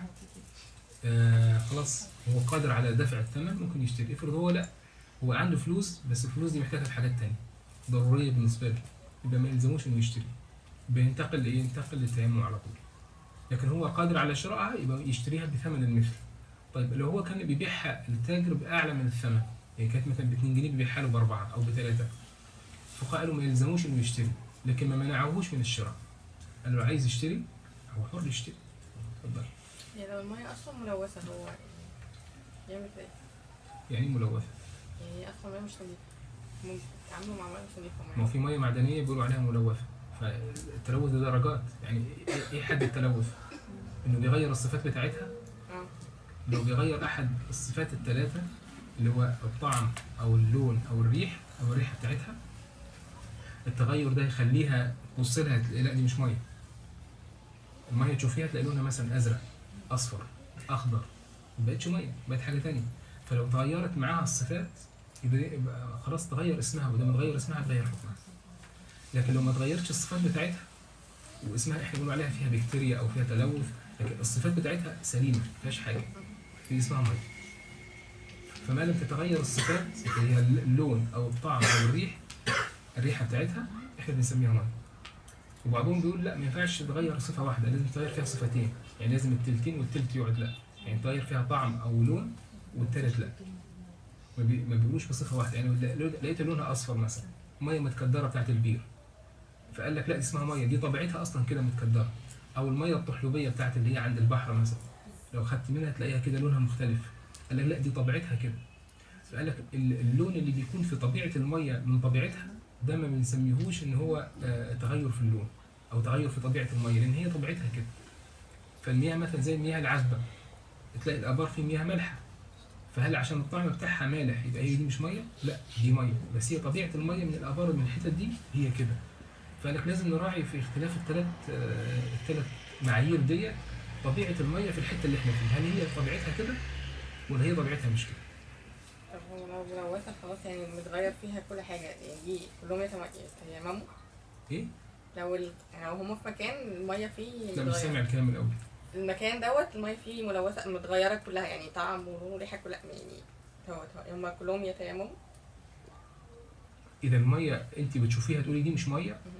آه خلاص هو قادر على دفع الثمن ممكن يشتري افرض هو لا هو عنده فلوس بس الفلوس دي محتاجها في حاجات تانية ضروريه بالنسبه له يبقى ما يلزموش انه يشتري بينتقل لايه؟ ينتقل للتيمم على طول لكن هو قادر على شرائها يبقى يشتريها بثمن المثل طيب لو هو كان بيبيعها للتاجر باعلى من الثمن يعني كانت مثلا ب 2 جنيه بيبيعها له باربعه او بثلاثه فقالوا ما يلزموش انه يشتري لكن ما منعوهوش من الشراء قال له عايز يشتري هو حر يشتري اتفضل يعني لو المية أصلا ملوثة هو يعمل كده إيه؟ يعني إيه ملوثه يعني هي أصلا مية مش نظيفة ممكن يتعاملوا مع مية مش نظيفة ما هو في ميه معدنيه بيقولوا عليها ملوثه فالتلوث ده درجات يعني إيه- ايه حد التلوث؟ انه بيغير الصفات بتاعتها اه لو بيغير احد الصفات الثلاثه اللي هو الطعم او اللون او الريح او الريحه بتاعتها التغير ده يخليها تبص لها تلاقي لا دي مش ميه الميه تشوفيها تلاقي لونها مثلا ازرق اصفر اخضر ما بقتش ميه بقت حاجه تانية فلو تغيرت معاها الصفات يبقى يبقى خلاص تغير اسمها وده ما تغير اسمها تغير حكمها لكن لو ما تغيرتش الصفات بتاعتها واسمها احنا بنقول عليها فيها بكتيريا او فيها تلوث لكن الصفات بتاعتها سليمه ما فيهاش حاجه دي اسمها ميه فما لم تتغير الصفات اللي هي اللون او الطعم او الريح الريحه بتاعتها احنا بنسميها ميه وبعضهم بيقول لا ما ينفعش تغير صفه واحده لازم تغير فيها صفتين يعني لازم التلتين والتلت يقعد لا يعني تغير فيها طعم او لون والتالت لا ما, بي... ما بيقولوش بصفه واحده يعني لو- لقيت لونها اصفر مثلا ميه متكدره بتاعت البير فقال لك لا دي اسمها ميه دي طبيعتها اصلا كده متكدره او الميه الطحلوبيه بتاعت اللي هي عند البحر مثلا لو خدت منها تلاقيها كده لونها مختلف قال لك لا دي طبيعتها كده فقال لك ال- اللون اللي بيكون في طبيعه الميه من طبيعتها ده ما بنسميهوش ان هو آه، تغير في اللون او تغير في طبيعه الميه لان هي طبيعتها كده فالمياه مثلا زي المياه العذبه تلاقي الابار في مياه مالحه فهل عشان الطعم بتاعها مالح يبقى هي دي مش ميه؟ لا دي ميه بس هي طبيعه الميه من الابار من الحتت دي هي كده فلك لازم نراعي في اختلاف الثلاث الثلاث معايير ديت طبيعه الميه في الحته اللي احنا فيها هل هي طبيعتها كده ولا هي طبيعتها مش كده؟ طب هو لو ملوثة خلاص يعني متغير فيها كل حاجة يعني دي كلهم يتم- يتيمموا ايه؟ لو ال... يعني لو هما في مكان المية فيه لا مش متغيرة سامع الكلام الاول المكان دوت المية فيه ملوثة متغيرة كلها يعني طعم ولون وريحة كلها يعني هو هو- هما كلهم يتيمموا اذا الميه انت بتشوفيها تقولي دي مش ميه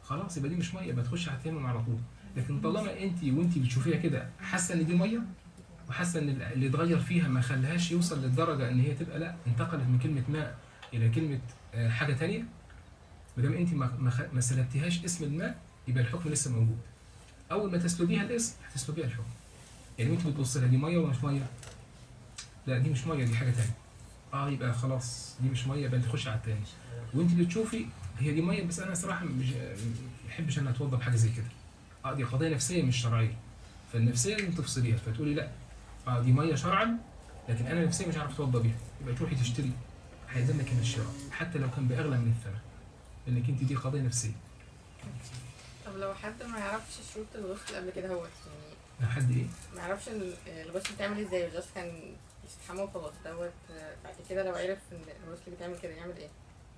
خلاص يبقى دي مش ميه يبقى تخش على التيمم على طول لكن طالما انت وانت بتشوفيها كده حاسه ان دي ميه وحاسه ان اللي اتغير فيها ما خلاهاش يوصل للدرجه ان هي تبقى لا انتقلت من كلمه ماء الى كلمه آه، حاجه تانية ما دام انت ما ما خ- ما سلبتيهاش اسم الماء يبقى الحكم لسه موجود اول ما تسلبيها الاسم هتسلبيها الحكم يعني انت بتبص لها دي ميه ولا مش ميه لا دي مش ميه دي حاجه تانية اه يبقى خلاص دي مش ميه يبقى انت تخش على التاني وانت بتشوفي هي دي ميه بس انا صراحه مش ما بحبش انا اتوضى بحاجه زي كده اه دي قضيه نفسيه مش شرعيه فالنفسيه لازم تفصليها فتقولي لا اه دي ميه شرعا لكن انا نفسيا مش عارف اتوضى بيها يبقى تروحي تشتري هيلزمك من الشراء حتى لو كان باغلى من الثمن لانك انت دي قضيه نفسيه طب لو حد ما يعرفش شروط الغسل قبل كده هو يعني لو حد ايه ما يعرفش ال- الغسل بيتعمل ازاي وجاست كان يستحمى وخلاص دوت آه، بعد كده لو عرف ان الغسل بيتعمل كده يعمل ايه؟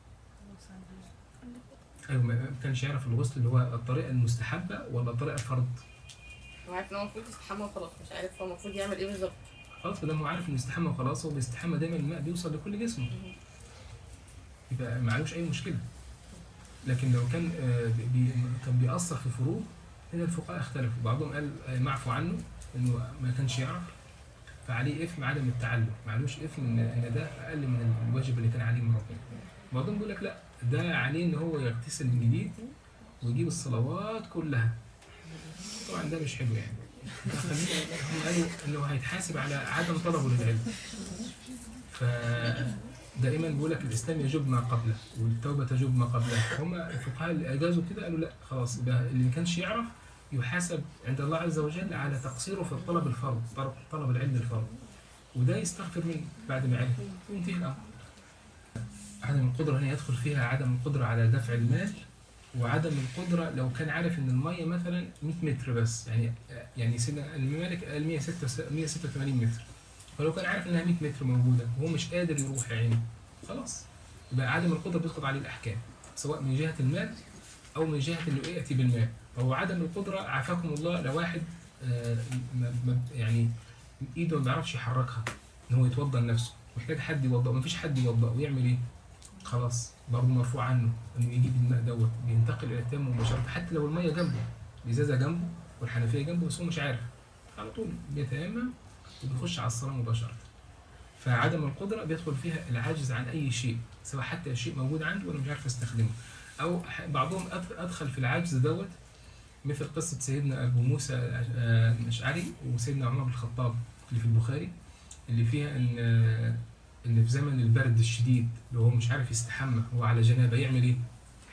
ايوه ما ما كانش يعرف الغسل اللي هو الطريقه المستحبه ولا الطريقه الفرض هو عارف ان هو المفروض يستحمى وخلاص مش عارف هو المفروض يعمل ايه بالظبط خلاص لما هو عارف انه يستحمى وخلاص هو بيستحمى دايما الماء بيوصل لكل جسمه يبقى معلوش اي مشكله لكن لو كان آه، بي كان بيأثر في فروض هنا الفقهاء اختلفوا بعضهم قال آه، معفو عنه انه ما كانش يعرف فعليه اثم عدم التعلم معلوش اثم ان ان ده اقل من الواجب اللي كان عليه من ربنا بعضهم بيقول لك لا ده عليه ان هو يغتسل من جديد ويجيب الصلوات كلها طبعا ده مش حلو يعني هم قالوا انه هيتحاسب على عدم طلبه للعلم فدائما بيقول لك الاسلام يجب ما قبله والتوبه تجب ما قبلها هم الفقهاء اللي اجازوا كده قالوا لا خلاص يبقى اللي ما كانش يعرف يحاسب عند الله عز وجل على تقصيره في الطلب الفرض طلب- طلب العلم الفرض وده يستغفر منه بعد ما عرف وينتهي الامر عدم القدره هنا يدخل فيها عدم القدره على دفع المال وعدم القدره لو كان عارف ان الميه مثلا 100 متر بس يعني يعني سيدنا المالك قال 186 متر فلو كان عارف انها 100 متر موجوده وهو مش قادر يروح يا عيني خلاص يبقى عدم القدره بيسقط عليه الاحكام سواء من جهه المال او من جهه انه ياتي بالمال فهو عدم القدره عافاكم الله لو واحد آه، ما- ما- يعني ايده ما بيعرفش يحركها ان هو يتوضا لنفسه محتاج حد يوضأ مفيش حد يوضأ ويعمل ايه؟ خلاص برضه مرفوع عنه انه يجيب الماء دوت بينتقل الى التيمم مباشره حتى لو الميه جنبه الازازه جنبه والحنفيه جنبه بس هو مش عارف على طول بيتيمم وبيخش على الصلاه مباشره فعدم القدره بيدخل فيها العاجز عن اي شيء سواء حتى شيء موجود عنده وانا مش عارف استخدمه او ح- بعضهم أد- ادخل في العجز دوت مثل قصه سيدنا ابو موسى آه، الاشعري وسيدنا عمر بن الخطاب اللي في البخاري اللي فيها ان آه، ان في زمن البرد الشديد لو هو مش عارف يستحمى هو على جنابه يعمل ايه؟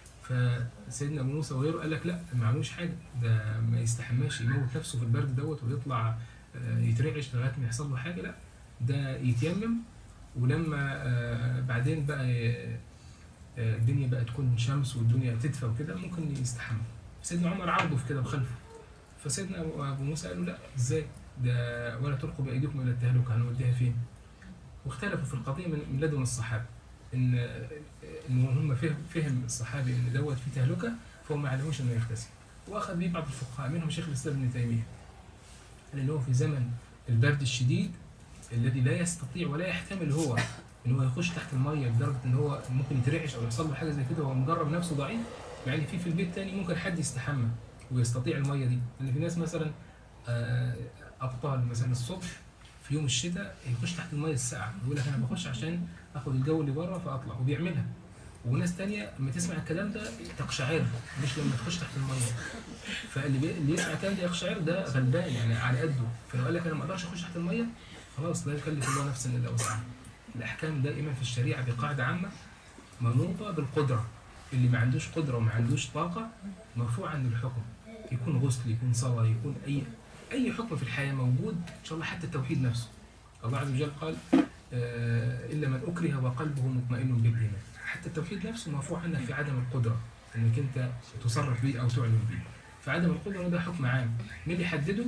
فسيدنا ابو موسى وغيره قال لك لا ما عملوش حاجه ده ما يستحماش يموت نفسه في البرد دوت ويطلع آه، يترعش لغايه ما يحصل له حاجه لا ده يتيمم ولما آه، بعدين بقى آه، آه، الدنيا بقى تكون شمس والدنيا تدفى وكده ممكن يستحمى سيدنا عمر عرضه في كده بخلفه فسيدنا أبو- ابو موسى قال له لا ازاي ده ولا تلقوا بايديكم الى التهلكه هنوديها فين واختلفوا في القضيه من من لدن الصحابه ان ان هم فهم فهم الصحابي ان دوت في تهلكه فهو ما علموش انه يغتسل واخذ به بعض الفقهاء منهم شيخ الاسلام ابن تيميه لان هو في زمن البرد الشديد الذي لا يستطيع ولا يحتمل هو ان هو يخش تحت الميه لدرجه ان هو ممكن يترعش او يحصل له حاجه زي كده وهو مجرب نفسه ضعيف مع ان في في البيت تاني ممكن حد يستحمى ويستطيع الميه دي لان في ناس مثلا آه، ابطال مثلا الصبح في يوم الشتاء يخش تحت الميه الساقعه يقول لك انا بخش عشان اخد الجو اللي بره فاطلع وبيعملها وناس تانية لما تسمع الكلام ده تقشعر مش لما تخش تحت الميه فاللي بي... اللي يسمع الكلام ده يقشعر ده غلبان يعني على قده فلو قال لك انا ما اقدرش اخش تحت الميه خلاص لا يكلف الله نفسا الا وسعها الاحكام دائما في الشريعه بقاعده عامه منوطه بالقدره اللي ما عندوش قدره وما عندوش طاقه مرفوع عنه الحكم يكون غسل يكون صلاه يكون اي اي حكم في الحياه موجود ان شاء الله حتى التوحيد نفسه الله عز وجل قال آه، الا من اكره وقلبه مطمئن بالايمان حتى التوحيد نفسه مرفوع عنك في عدم القدره انك انت تصرف به او تعلن به فعدم القدره ده حكم عام مين اللي يحدده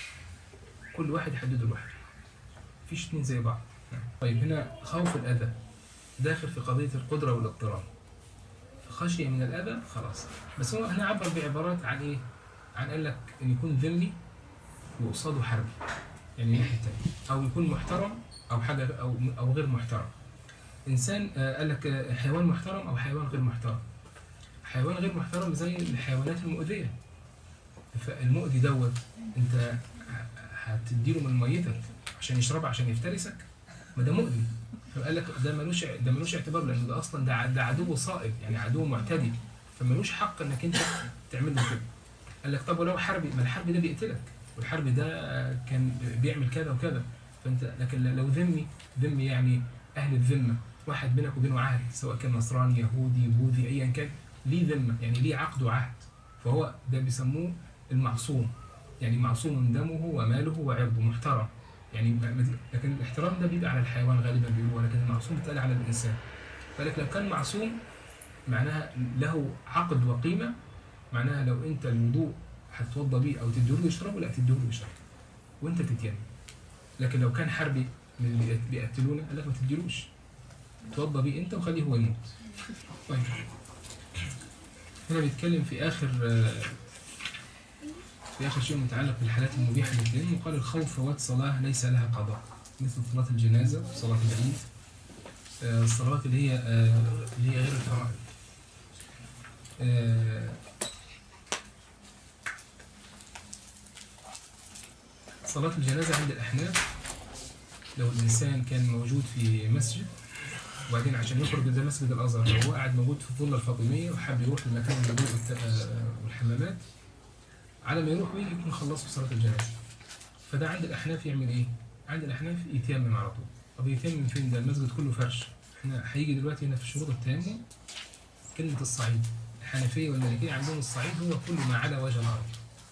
كل واحد يحدده لوحده مفيش اتنين زي بعض طيب هنا خوف الاذى داخل في قضيه القدره والاضطرار خشيه من الاذى خلاص بس هو هنا عبر بعبارات عن ايه عن قال لك ان يكون ذمي وقصاده حربي يعني من ناحيه تانية او يكون محترم او حاجه او او غير محترم انسان آه، قال لك آه، حيوان محترم او حيوان غير محترم حيوان غير محترم زي الحيوانات المؤذيه فالمؤذي دوت انت ه- هتديله من ميتك عشان يشربها عشان يفترسك ما ده مؤذي فقال لك ده ملوش ده ملوش اعتبار لانه ده اصلا ده ع- ده عدو صائب يعني عدو معتدي فملوش حق انك انت تعمل له كده قال لك طب ولو حربي ما الحرب ده بيقتلك والحرب ده كان بيعمل كذا وكذا فانت لكن لو ذمي ذمي يعني اهل الذمه واحد بينك وبينه عهد سواء كان نصراني يهودي بوذي ايا كان ليه ذمه يعني ليه عقد وعهد فهو ده بيسموه المعصوم يعني معصوم دمه وماله وعرضه محترم يعني ما- ما- لكن الاحترام ده بيبقى على الحيوان غالبا بيقولوا لكن المعصوم بيتقال على الانسان فلك لو كان معصوم معناها له عقد وقيمه معناها لو انت الوضوء هتتوضى بيه او تديله يشربه لا تديله يشرب وانت تتيمم لكن لو كان حربي من اللي بيقت- بيقتلونا قال لك ما تديلوش توضى بيه انت وخليه هو يموت طيب هنا بيتكلم في اخر آه، في اخر شيء متعلق بالحالات المبيحه للدين وقال الخوف فوات صلاه ليس لها قضاء مثل صلاه الجنازه وصلاه العيد آه، الصلوات اللي هي آه، اللي هي غير الفرائض آه، صلاة الجنازة عند الأحناف لو الإنسان كان موجود في مسجد وبعدين عشان يخرج زي مسجد الأزهر لو هو قاعد موجود في الظلة الفاطمية وحب يروح لمكان الوضوء والت- آه، والحمامات على ما يروح ويجي يكون خلص في صلاة الجنازة فده عند الأحناف يعمل إيه؟ عند الأحناف يتيمم على طول طب يتيمم فين ده المسجد كله فرش احنا هيجي دلوقتي هنا في شروط التيمم كلمة الصعيد الحنفية والمالكية عندهم الصعيد هو كل ما على وجه الأرض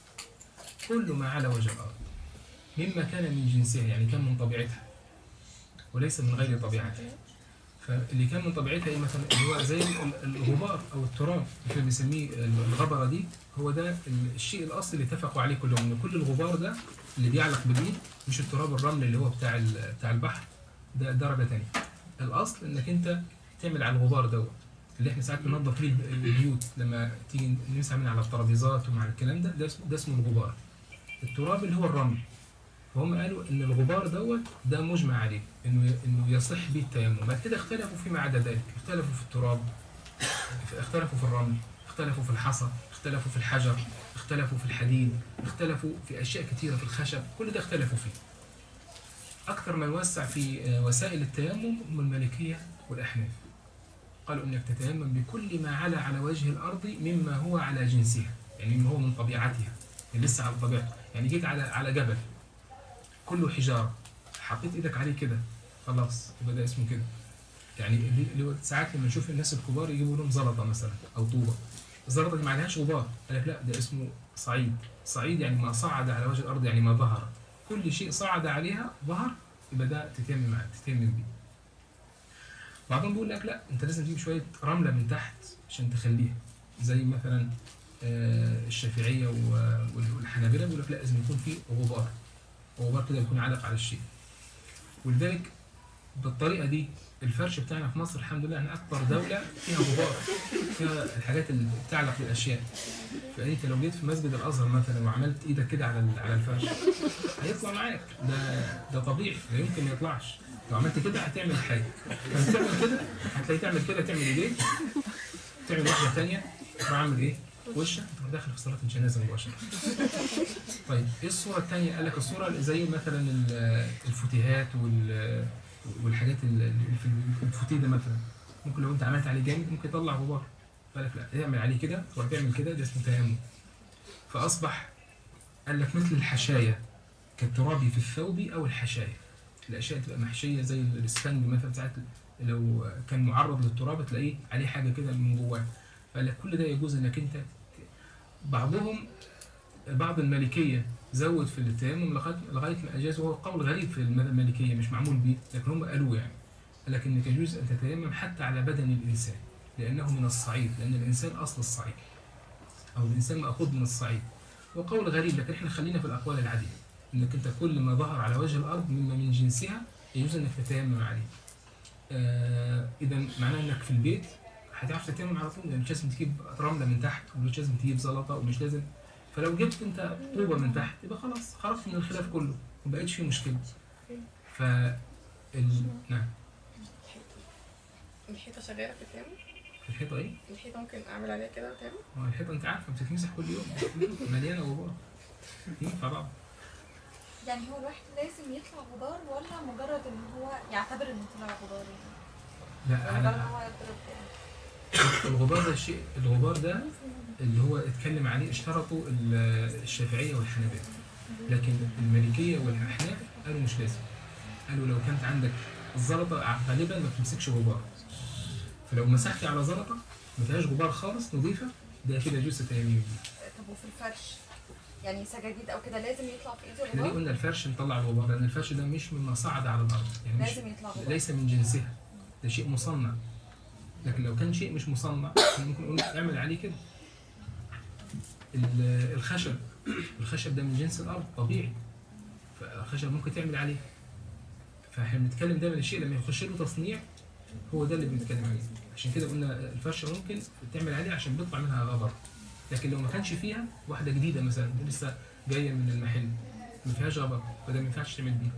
كل ما على وجه الأرض مما كان من جنسها يعني كان من طبيعتها وليس من غير طبيعتها فاللي كان من طبيعتها ايه مثلا اللي هو زي ال- الغبار او التراب اللي بنسميه الغبره دي هو ده ال- الشيء الاصلي اللي اتفقوا عليه كلهم ان كل الغبار ده اللي بيعلق بالايد مش التراب الرمل اللي هو بتاع ال- بتاع البحر ده درجه ثانيه الاصل انك انت تعمل على الغبار دوت اللي احنا ساعات بننظف فيه الب- البيوت لما تيجي نمسح من على الترابيزات ومع الكلام ده ده اسمه, ده اسمه الغبار التراب اللي هو الرمل فهم قالوا ان الغبار دوت ده مجمع عليه انه انه يصح به التيمم بعد كده اختلفوا فيما عدا ذلك اختلفوا في التراب اختلفوا في الرمل اختلفوا في الحصى اختلفوا في الحجر اختلفوا في الحديد اختلفوا في اشياء كثيره في الخشب كل ده اختلفوا فيه اكثر من وسع في آه، وسائل التيمم هم المالكيه والاحناف قالوا انك تتيمم بكل ما على على وجه الارض مما هو على جنسها يعني مما هو من طبيعتها يعني لسه على طبيعته يعني جيت على على جبل كله حجاره حطيت ايدك عليه كده خلاص يبقى ده اسمه كده يعني اللي اللي هو ساعات لما نشوف الناس الكبار يجيبوا لهم زلطه مثلا او طوبه الزلطه دي ما عليهاش غبار قال لك لا ده اسمه صعيد صعيد يعني ما صعد على وجه الارض يعني ما ظهر كل شيء صعد عليها ظهر يبقى ده تتم معاه تتم بيه بعضهم بيقول لك لا انت لازم تجيب شويه رمله من تحت عشان تخليها زي مثلا آه، الشافعيه و- والحنابله بيقول لك لا لازم يكون في غبار غبار كده يكون علق على الشيء ولذلك بالطريقه دي الفرش بتاعنا في مصر الحمد لله احنا اكبر دوله فيها غبار فيها الحاجات اللي بتعلق بالاشياء فانت لو جيت في مسجد الازهر مثلا وعملت ايدك كده على ال- على الفرش هيطلع معاك ده ده طبيعي لا يمكن ما يطلعش لو عملت كده هتعمل حاجه لما تعمل كده هتلاقي تعمل كده تعمل ايديك تعمل واحده ثانيه تروح عامل ايه؟ وشك تروح داخل في صلاه الجنازه مباشره طيب ايه الصوره الثانيه؟ قال لك الصوره اللي زي مثلا ال- الفتيهات وال والحاجات اللي في الفتيه ده مثلا ممكن لو انت عملت عليه جامد ممكن يطلع غبار قال لك لا اعمل عليه كده تروح تعمل كده ده اسمه تيمم فاصبح قال لك مثل الحشايه كالتراب في الثوب او الحشايه الاشياء تبقى محشيه زي الاسفنج مثلا ساعات لو كان معرض للتراب تلاقيه عليه حاجه كده من جواه فقال لك كل ده يجوز انك انت بعضهم بعض المالكيه زود في التيمم لغايه لغايه ما اجاز وهو قول غريب في الم- المالكيه مش معمول به لكن هم قالوه يعني قال لك انك يجوز ان تتيمم حتى على بدن الانسان لانه من الصعيد لان الانسان اصل الصعيد او الانسان ماخوذ من الصعيد وقول غريب لكن احنا خلينا في الاقوال العاديه انك انت كل ما ظهر على وجه الارض مما من جنسها يجوز انك تتيمم عليه آه اذا معناه انك في البيت هتعرف تتيمم على طول يعني مش لازم تجيب رمله من تحت ومش لازم تجيب زلطه ومش لازم فلو جبت انت طوبه من تحت يبقى خلاص خرجت من الخلاف كله ما بقتش فيه مشكله ف ال... نعم الحيطه شغاله في التيمم الحيطه ايه؟ الحيطه ممكن اعمل عليها كده وتعمل ما هو الحيطه انت عارفه بتتمسح كل يوم مليانه غبار ينفع طبعا يعني هو الواحد لازم يطلع غبار ولا مجرد ان هو يعتبر انه طلع غبار يعني لا ولا مجرد ان انا هو يضرب كده الغبار ده شيء الغبار ده اللي هو اتكلم عليه اشترطوا ال- الشافعيه والحنابله لكن المالكيه والاحناف قالوا مش لازم قالوا لو كانت عندك الزلطه غالبا ما بتمسكش غبار فلو مسحتي على زلطه ما فيهاش غبار خالص نظيفه ده كده يجوز التيمم دي طب وفي الفرش يعني سجاجيد او كده لازم يطلع في ايده احنا ليه غبار قلنا الفرش نطلع الغبار لان الفرش ده مش مما صعد على الارض يعني مش لازم يطلع غبار ليس من جنسها ده شيء مصنع لكن لو كان شيء مش مصنع كان ممكن نقول اعمل عليه كده ال- الخشب الخشب ده من جنس الارض طبيعي فالخشب ممكن تعمل عليه فاحنا بنتكلم دايما الشيء لما يخش له تصنيع هو ده اللي بنتكلم عليه عشان كده قلنا الفرشه ممكن تعمل عليه عشان بيطلع منها غبر لكن لو ما كانش فيها واحده جديده مثلا لسه جايه من المحل ما فيهاش غبر فده ما ينفعش تعمل بيها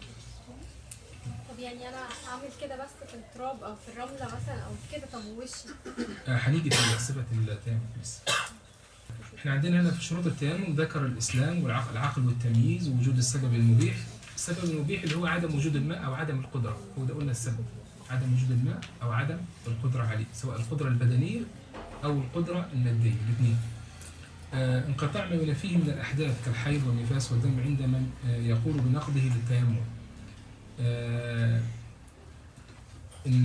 طب يعني انا اعمل كده بس في التراب او في الرمله مثلا او كده طب وشي آه، هنيجي في صفة التيمم بس. احنا عندنا هنا في شروط التيمم ذكر الإسلام والعقل العقل والتمييز ووجود السبب المبيح السبب المبيح اللي هو عدم وجود الماء أو عدم القدرة هو ده قلنا السبب عدم وجود الماء أو عدم القدرة عليه سواء القدرة البدنية أو القدرة المادية الاثنين آه انقطاع ما ينافيه من الأحداث كالحيض والنفاس والدم عند من آه يقول بنقضه للتيمم آه إن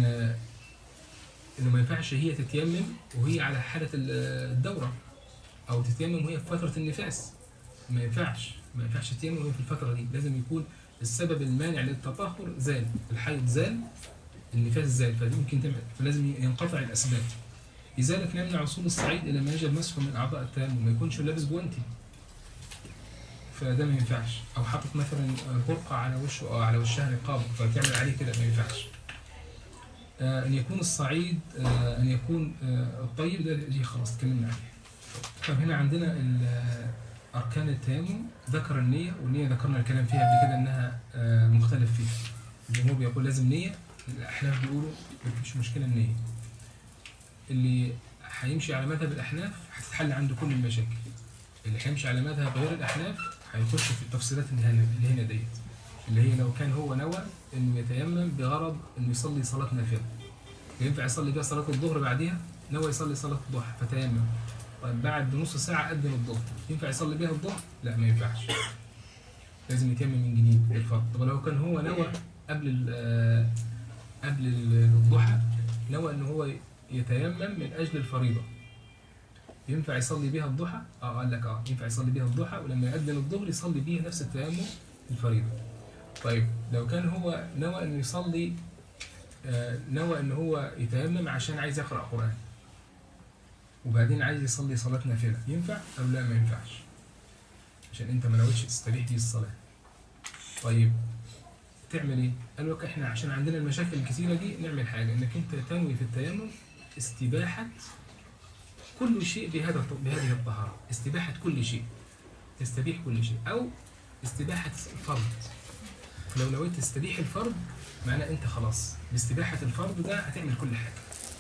انه ما ينفعش هي تتيمم وهي على حاله ال- الدوره او تتيمم وهي في فتره النفاس ما ينفعش ما ينفعش تتيمم وهي في الفتره دي لازم يكون السبب المانع للتطهر زال الحيض زال النفاس زال فدي ممكن تعمل فلازم ينقطع الاسباب لذلك نمنع وصول الصعيد الى ما يجب مسحه من اعضاء التيمم ما يكونش لابس جوانتي فده ما ينفعش او حاطط مثلا برقع على وشه او على وشها نقاب فتعمل عليه كده ما ينفعش آه، أن يكون الصعيد آه، أن يكون آه، الطيب ده دي خلاص اتكلمنا عليه. طب هنا عندنا ال- آه، أركان التيمم ذكر النية والنية ذكرنا الكلام فيها قبل كده إنها آه، مختلف فيها. الجمهور بيقول لازم نية الأحناف بيقولوا مفيش مشكلة النية. اللي هيمشي على مذهب الأحناف هتتحل عنده كل المشاكل. اللي هيمشي على مذهب غير الأحناف هيخش في التفصيلات اللي هنا اللي هنا ديت. اللي هي لو كان هو نوى انه يتيمم بغرض انه يصلي صلاه نافله ينفع يصلي بيها صلاه الظهر بعديها نوى يصلي صلاه الضحى فتيمم طيب بعد بنص ساعه قدم الظهر ينفع يصلي بيها الظهر لا ما ينفعش لازم يتيمم من جديد بالفرض طب لو كان هو نوى قبل ال- آه، قبل ال- الضحى نوى ان هو يتيمم من اجل الفريضه ينفع يصلي بيها الضحى اه قال لك اه ينفع يصلي بيها الضحى ولما يقدم الظهر يصلي بيها نفس التيمم الفريضه طيب لو كان هو نوى انه يصلي آه، نوى ان هو يتيمم عشان عايز يقرا قران وبعدين عايز يصلي صلاه نافله ينفع او لا ما ينفعش عشان انت ما نويتش تستبيح دي الصلاه طيب تعمل ايه قال لك احنا عشان عندنا المشاكل الكثيره دي نعمل حاجه انك انت تنوي في التيمم استباحه كل شيء بهذا بهذه الطهاره استباحه كل شيء تستبيح كل شيء او استباحه الفرض لو نويت تستبيح الفرض معناه انت خلاص باستباحه الفرض ده هتعمل كل حاجه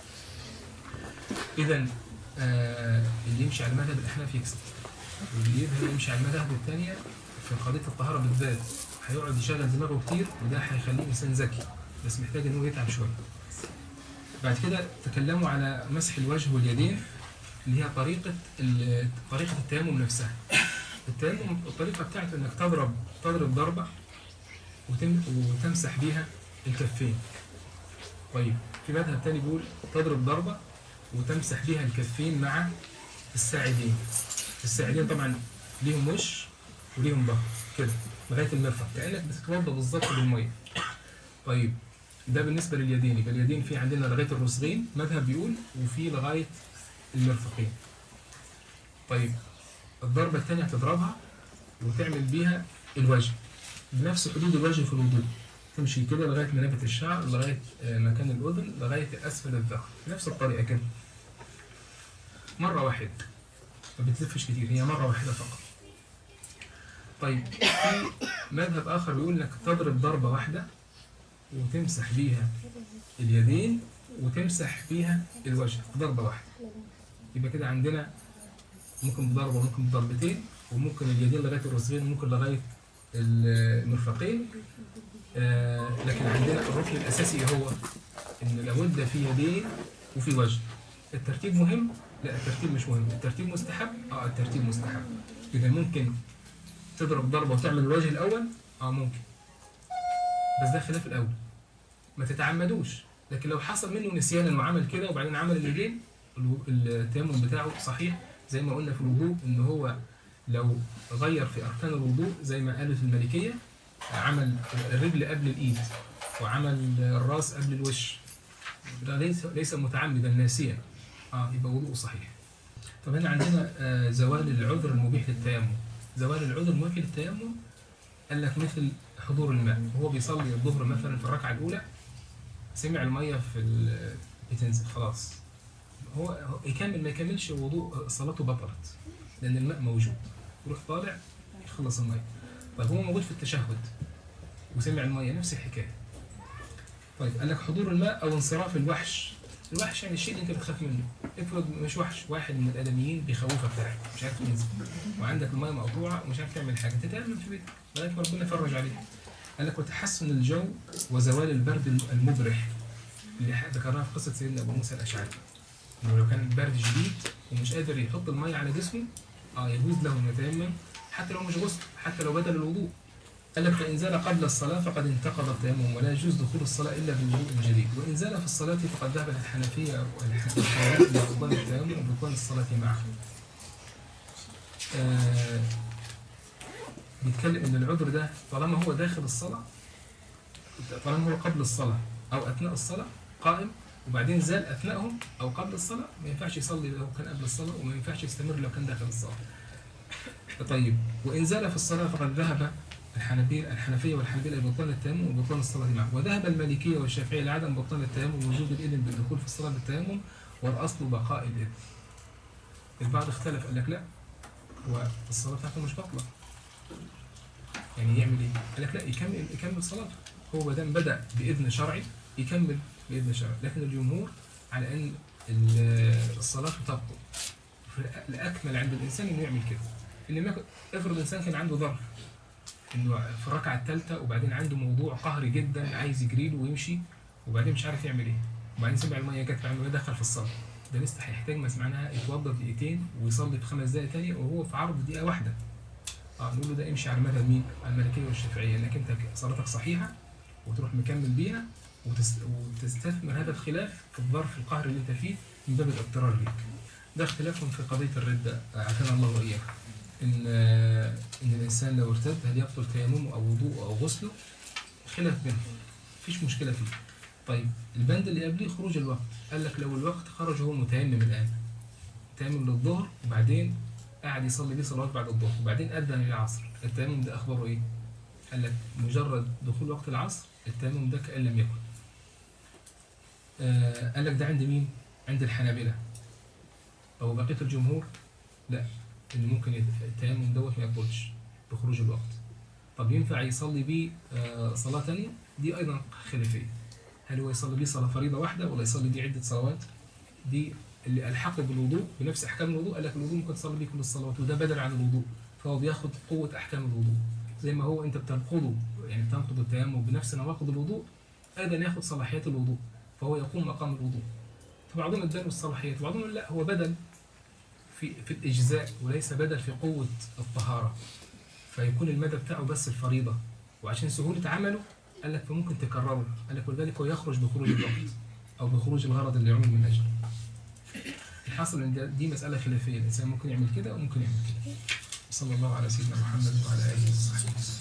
اذا آه اللي يمشي على مذهب الاحناف يكسب واللي يذهب يمشي على المذاهب الثانيه في قضيه الطهاره بالذات هيقعد يشغل دماغه كتير وده هيخليه انسان ذكي بس محتاج ان هو يتعب شويه بعد كده تكلموا على مسح الوجه واليدين اللي هي طريقه ال- طريقه التيمم نفسها التيمم الطريقه بتاعته انك تضرب تضرب ضربه وتم وتمسح بيها الكفين طيب في مذهب تاني بيقول تضرب ضربة وتمسح بيها الكفين مع الساعدين الساعدين طبعا ليهم وش وليهم ظهر كده لغاية المرفق كأنك بتتوضى بالظبط بالمية طيب ده بالنسبة لليدين يبقى اليدين في عندنا لغاية الرسغين مذهب بيقول وفي لغاية المرفقين طيب الضربة الثانية هتضربها وتعمل بيها الوجه بنفس حدود الوجه في الوضوء تمشي كده لغايه منابت الشعر لغايه آه، مكان الاذن لغايه اسفل الذقن نفس الطريقه كده مره واحده ما بتلفش كتير هي مره واحده فقط طيب في مذهب اخر بيقول انك تضرب ضربه واحده وتمسح بيها اليدين وتمسح فيها الوجه ضربة واحدة يبقى كده عندنا ممكن بضربة وممكن بضربتين وممكن اليدين لغاية الرسغين وممكن لغاية المرفقين آه لكن عندنا الركن الأساسي هو إن لابد في يدين وفي وجه الترتيب مهم لا الترتيب مش مهم الترتيب مستحب اه الترتيب مستحب إذا ممكن تضرب ضربة وتعمل الوجه الأول اه ممكن بس ده خلاف الأول ما تتعمدوش لكن لو حصل منه نسيان وعمل كده وبعدين عمل اليدين الو- التيمم بتاعه صحيح زي ما قلنا في الوضوء ان هو لو غير في اركان الوضوء زي ما قالوا في المالكيه عمل الرجل قبل الايد وعمل الراس قبل الوش ده ليس ليس متعمدا ناسيا اه يبقى وضوءه صحيح طب هنا عندنا آه زوال العذر المبيح للتيمم زوال العذر المبيح للتيمم قال لك مثل حضور الماء وهو بيصلي الظهر مثلا في الركعه الاولى سمع الميه في ال- بتنزل خلاص هو هو يكمل ما يكملش وضوء صلاته بطلت لان الماء موجود يروح طالع يخلص الميه طيب هو موجود في التشهد وسمع الميه نفس الحكايه طيب قال لك حضور الماء او انصراف الوحش الوحش يعني الشيء اللي انت بتخاف منه افرض مش وحش واحد من الادميين بيخوفك تحت مش عارف تنزل وعندك الميه مقطوعه ومش عارف تعمل حاجه انت تعمل في بيتك لغايه ما ربنا يفرج عليك قال لك وتحسن الجو وزوال البرد المبرح اللي ح- ذكرناها في قصه سيدنا ابو موسى الاشعري انه لو كان البرد شديد ومش قادر يحط الميه على جسمه اه يجوز له انه يتيمم حتى لو مش غسل حتى لو بدل الوضوء قال لك فإن زال قبل الصلاة فقد انتقض التيمم ولا يجوز دخول الصلاة إلا بوضوء جديد وإن زال في الصلاة فقد ذهب الحنفية والحنفية ببطلان التيمم وبطلان الصلاة معه آه بيتكلم إن العذر ده طالما هو داخل الصلاة طالما هو قبل الصلاة أو أثناء الصلاة قائم وبعدين زال أثناءهم أو قبل الصلاة ما ينفعش يصلي لو كان قبل الصلاة وما ينفعش يستمر لو كان داخل الصلاة طيب وإن زال في الصلاة فقد ذهب الحنفية الحنفية والحنابلة لبطلان التيمم وبطلان الصلاة معه وذهب المالكية والشافعية لعدم بطلان التيمم ووجوب الإذن بالدخول في الصلاة بالتيمم والأصل بقاء الإذن البعض اختلف قال لك لا والصلاة بتاعته مش باطلة يعني يعمل ايه؟ قال لك لا يكمل يكمل صلاته هو ما دام بدأ بإذن شرعي يكمل بإذن شرعي لكن الجمهور على أن ال- الصلاة تبطل الأكمل عند الإنسان إنه يعمل كده اللي ما يكن- افرض إنسان كان عنده ظرف انه في الركعه الثالثه وبعدين عنده موضوع قهري جدا عايز يجري له ويمشي وبعدين مش عارف يعمل ايه وبعدين سمع الميه جت فعمل دخل في الصلاه ده لسه هيحتاج ما سمعناها يتوضا دقيقتين ويصلي في خمس دقائق تانية وهو في عرض دقيقه واحده اه نقول له ده امشي على مذهب مين؟ على المالكيه والشافعيه انك انت صلاتك صحيحه وتروح مكمل بيها وتست... وتستثمر هذا الخلاف في الظرف القهري اللي انت فيه من باب الاضطرار ليك. ده اختلاف في قضيه الرده عافانا الله واياك. ان آه، ان الانسان لو ارتد هل يبطل تيممه او وضوءه او غسله خلاف بينهم مفيش مشكله فيه طيب البند اللي قبليه خروج الوقت قال لك لو الوقت خرج هو متيمم الان تيمم للظهر وبعدين قاعد يصلي بيه صلوات بعد الظهر وبعدين اذن للعصر التيمم ده اخباره ايه قال لك مجرد دخول وقت العصر التيمم ده كان لم يكن آه قال لك ده عند مين عند الحنابلة او بقيه الجمهور لا ان ممكن يت- التيمم دوت ما يبطلش بخروج الوقت طب ينفع يصلي بيه آه، صلاة تانية دي أيضا خلافية هل هو يصلي بيه صلاة فريضة واحدة ولا يصلي بيه عدة صلوات دي اللي ألحق بالوضوء بنفس أحكام الوضوء قال لك الوضوء ممكن تصلي بيه كل الصلوات وده بدل عن الوضوء فهو بياخد قوة أحكام الوضوء زي ما هو أنت بتنقضه يعني بتنقض التيمم بنفس نواقض الوضوء أيضا ياخد صلاحيات الوضوء فهو يقوم مقام الوضوء فبعضهم اداله الصلاحيات وبعضهم يقول لا هو بدل في في الإجزاء وليس بدل في قوة الطهارة فيكون المدى بتاعه بس الفريضة وعشان سهولة عمله قال لك فممكن تكرره قال لك ولذلك هو يخرج بخروج الوقت أو بخروج الغرض اللي عمل من أجله الحاصل إن ده- دي مسألة خلافية الإنسان ممكن يعمل كده وممكن يعمل كده صلى الله على سيدنا محمد وعلى آله وصحبه